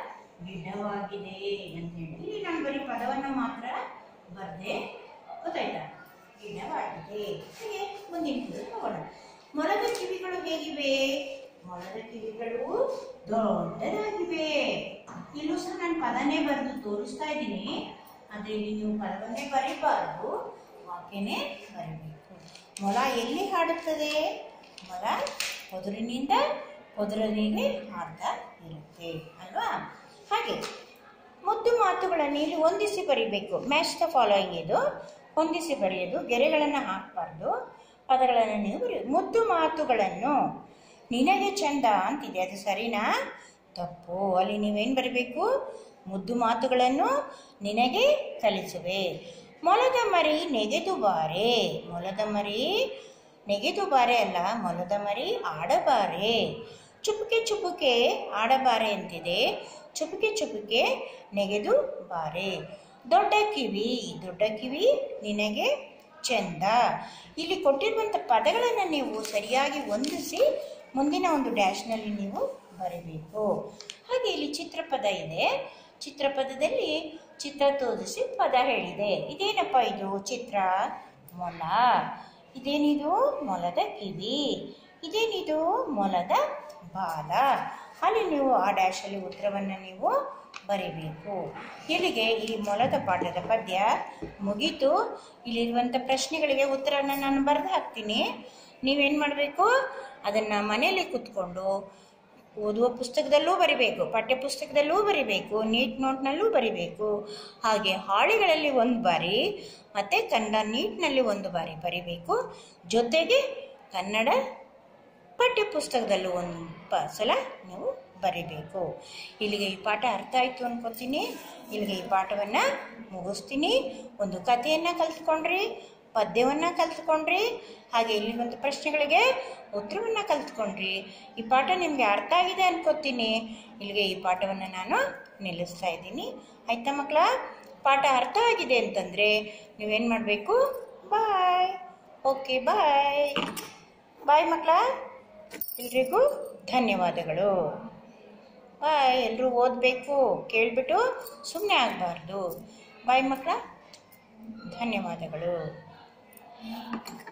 A: ಗಿಡ್ಡವಾಗಿದೆ ಅಂತ ಹೇಳಿ ಇಲ್ಲಿ ನಾನು ಬರೀ ಪದವನ್ನು ಮಾತ್ರ ಬರ್ದೆ ಗೊತ್ತಾಯ್ತಾ ಗಿಡ್ಡವಾಗಿದೆ ಹಾಗೆ ಮುಂದಿನ ಪದ ತಗೋಣ ಮೊಲದ ಕಿವಿಗಳು ಹೇಗಿವೆ ಮೊಲದ ಕಿವಿಗಳು ದೊಡ್ಡದಾಗಿವೆ ಇಲ್ಲೂ ಸಹ ನಾನು ಪದನೇ ಬರೆದು ತೋರಿಸ್ತಾ ಇದ್ದೀನಿ ಆದರೆ ಇಲ್ಲಿ ನೀವು ಪದವನ್ನೇ ಬರೀಬಾರ್ದು ವಾಕ್ಯನೇ ಬರೀಬೇಕು ಮೊಲ ಎಲ್ಲಿ ಹಾಡುತ್ತದೆ ಮೊಲ ಹೊದರಿನಿಂದ ಹೊದರನಿಗೆ ಹಾಡ್ತಾ ಇರುತ್ತೆ ಅಲ್ವಾ ಹಾಗೆ ಮುದ್ದು ಮಾತುಗಳನ್ನು ಇಲ್ಲಿ ಹೊಂದಿಸಿ ಬರೀಬೇಕು ಮ್ಯಾಚ್ ದ ಫಾಲೋಯಿಂಗ್ ಇದು ಹೊಂದಿಸಿ ಬರೆಯೋದು ಗೆರೆಗಳನ್ನು ಹಾಕಬಾರ್ದು ಪದಗಳನ್ನು ನೀವು ಬರೆಯ ಮುದ್ದು ಮಾತುಗಳನ್ನು ನಿನಗೆ ಚಂದ ಅಂತಿದೆ ಅದು ಸರಿನಾ ತಪ್ಪು ಅಲ್ಲಿ ನೀವೇನು ಬರೀಬೇಕು ಮುದ್ದು ಮಾತುಗಳನ್ನು ನಿನಗೆ ಕಲಿಸುವೆ ಮೊಲದ ಮರಿ ನೆಗೆದು ಬಾರೆ ಮೊಲದ ಮರಿ ನೆಗೆದು ಬಾರೆ ಅಲ್ಲ ಮೊಲದ ಮರಿ ಆಡಬಾರೆ ಚುಪುಕೆ ಚುಪುಕೆ ಆಡಬಾರೆ ಅಂತಿದೆ ಚುಪುಕೆ ಚುಪುಕೆ ನೆಗೆದು ಬಾರೆ ದೊಡ್ಡ ಕಿವಿ ದೊಡ್ಡ ಕಿವಿ ನಿನಗೆ ಚಂದ ಇಲ್ಲಿ ಕೊಟ್ಟಿರುವಂಥ ಪದಗಳನ್ನು ನೀವು ಸರಿಯಾಗಿ ಹೊಂದಿಸಿ ಮುಂದಿನ ಒಂದು ಡ್ಯಾಶ್ನಲ್ಲಿ ನೀವು ಬರೀಬೇಕು ಹಾಗೆ ಇಲ್ಲಿ ಚಿತ್ರಪದ ಇದೆ ಚಿತ್ರಪದದಲ್ಲಿ ಚಿತ್ರ ತೋರಿಸಿ ಪದ ಹೇಳಿದೆ ಇದೇನಪ್ಪ ಇದು ಚಿತ್ರ ಮೊಲ ಇದೇನಿದು ಮೊಲದ ಕಿವಿ ಇದೇನಿದು ಮೊಲದ ಬಾಲ ಅಲ್ಲಿ ನೀವು ಆ ಡ್ಯಾಶಲ್ಲಿ ಉತ್ತರವನ್ನು ನೀವು ಬರೀಬೇಕು ಇಲ್ಲಿಗೆ ಈ ಮೊಲದ ಪಾಠದ ಪದ್ಯ ಮುಗೀತು ಇಲ್ಲಿರುವಂಥ ಪ್ರಶ್ನೆಗಳಿಗೆ ಉತ್ತರನ ನಾನು ಬರೆದು ಹಾಕ್ತೀನಿ ನೀವೇನು ಮಾಡಬೇಕು ಅದನ್ನು ಮನೆಯಲ್ಲಿ ಕೂತ್ಕೊಂಡು ಓದುವ ಪುಸ್ತಕದಲ್ಲೂ ಬರಿಬೇಕು ಪಠ್ಯ ಪುಸ್ತಕದಲ್ಲೂ ಬರಿಬೇಕು ನೀಟ್ ನೋಟ್ನಲ್ಲೂ ಬರಿಬೇಕು ಹಾಗೆ ಹಾಳೆಗಳಲ್ಲಿ ಒಂದು ಬಾರಿ ಮತ್ತು ಕನ್ನಡ ನೀಟ್ನಲ್ಲಿ ಒಂದು ಬಾರಿ ಬರಿಬೇಕು ಜೊತೆಗೆ ಕನ್ನಡ ಪಠ್ಯ ಪುಸ್ತಕದಲ್ಲೂ ಒಂದು ಪ ಸಲ ನೀವು ಬರಿಬೇಕು ಇಲ್ಲಿಗೆ ಈ ಪಾಠ ಅರ್ಥ ಆಯಿತು ಅನ್ಕೋತೀನಿ ಇಲ್ಲಿಗೆ ಈ ಪಾಠವನ್ನು ಮುಗಿಸ್ತೀನಿ ಒಂದು ಕಥೆಯನ್ನು ಕಲ್ತ್ಕೊಂಡ್ರಿ ಪದ್ಯವನ್ನು ಕಲ್ತ್ಕೊಂಡ್ರಿ ಹಾಗೆ ಇಲ್ಲಿರುವಂಥ ಪ್ರಶ್ನೆಗಳಿಗೆ ಉತ್ತರವನ್ನು ಕಲ್ತ್ಕೊಂಡ್ರಿ ಈ ಪಾಠ ನಿಮಗೆ ಅರ್ಥ ಆಗಿದೆ ಅನ್ಕೋತೀನಿ ಇಲ್ಲಿಗೆ ಈ ಪಾಠವನ್ನು ನಾನು ನಿಲ್ಲಿಸ್ತಾ ಇದ್ದೀನಿ ಆಯ್ತಾ ಮಕ್ಕಳ ಪಾಠ ಅರ್ಥ ಆಗಿದೆ ಅಂತಂದರೆ ನೀವೇನು ಮಾಡಬೇಕು ಬಾಯ್ ಓಕೆ ಬಾಯ್ ಬಾಯ್ ಮಕ್ಕಳ ಎಲ್ರಿಗೂ ಧನ್ಯವಾದಗಳು ಬಾಯ್ ಎಲ್ಲರೂ ಓದಬೇಕು ಕೇಳಿಬಿಟ್ಟು ಸುಮ್ಮನೆ ಆಗಬಾರ್ದು ಬಾಯ್ ಮಕ್ಕಳ ಧನ್ಯವಾದಗಳು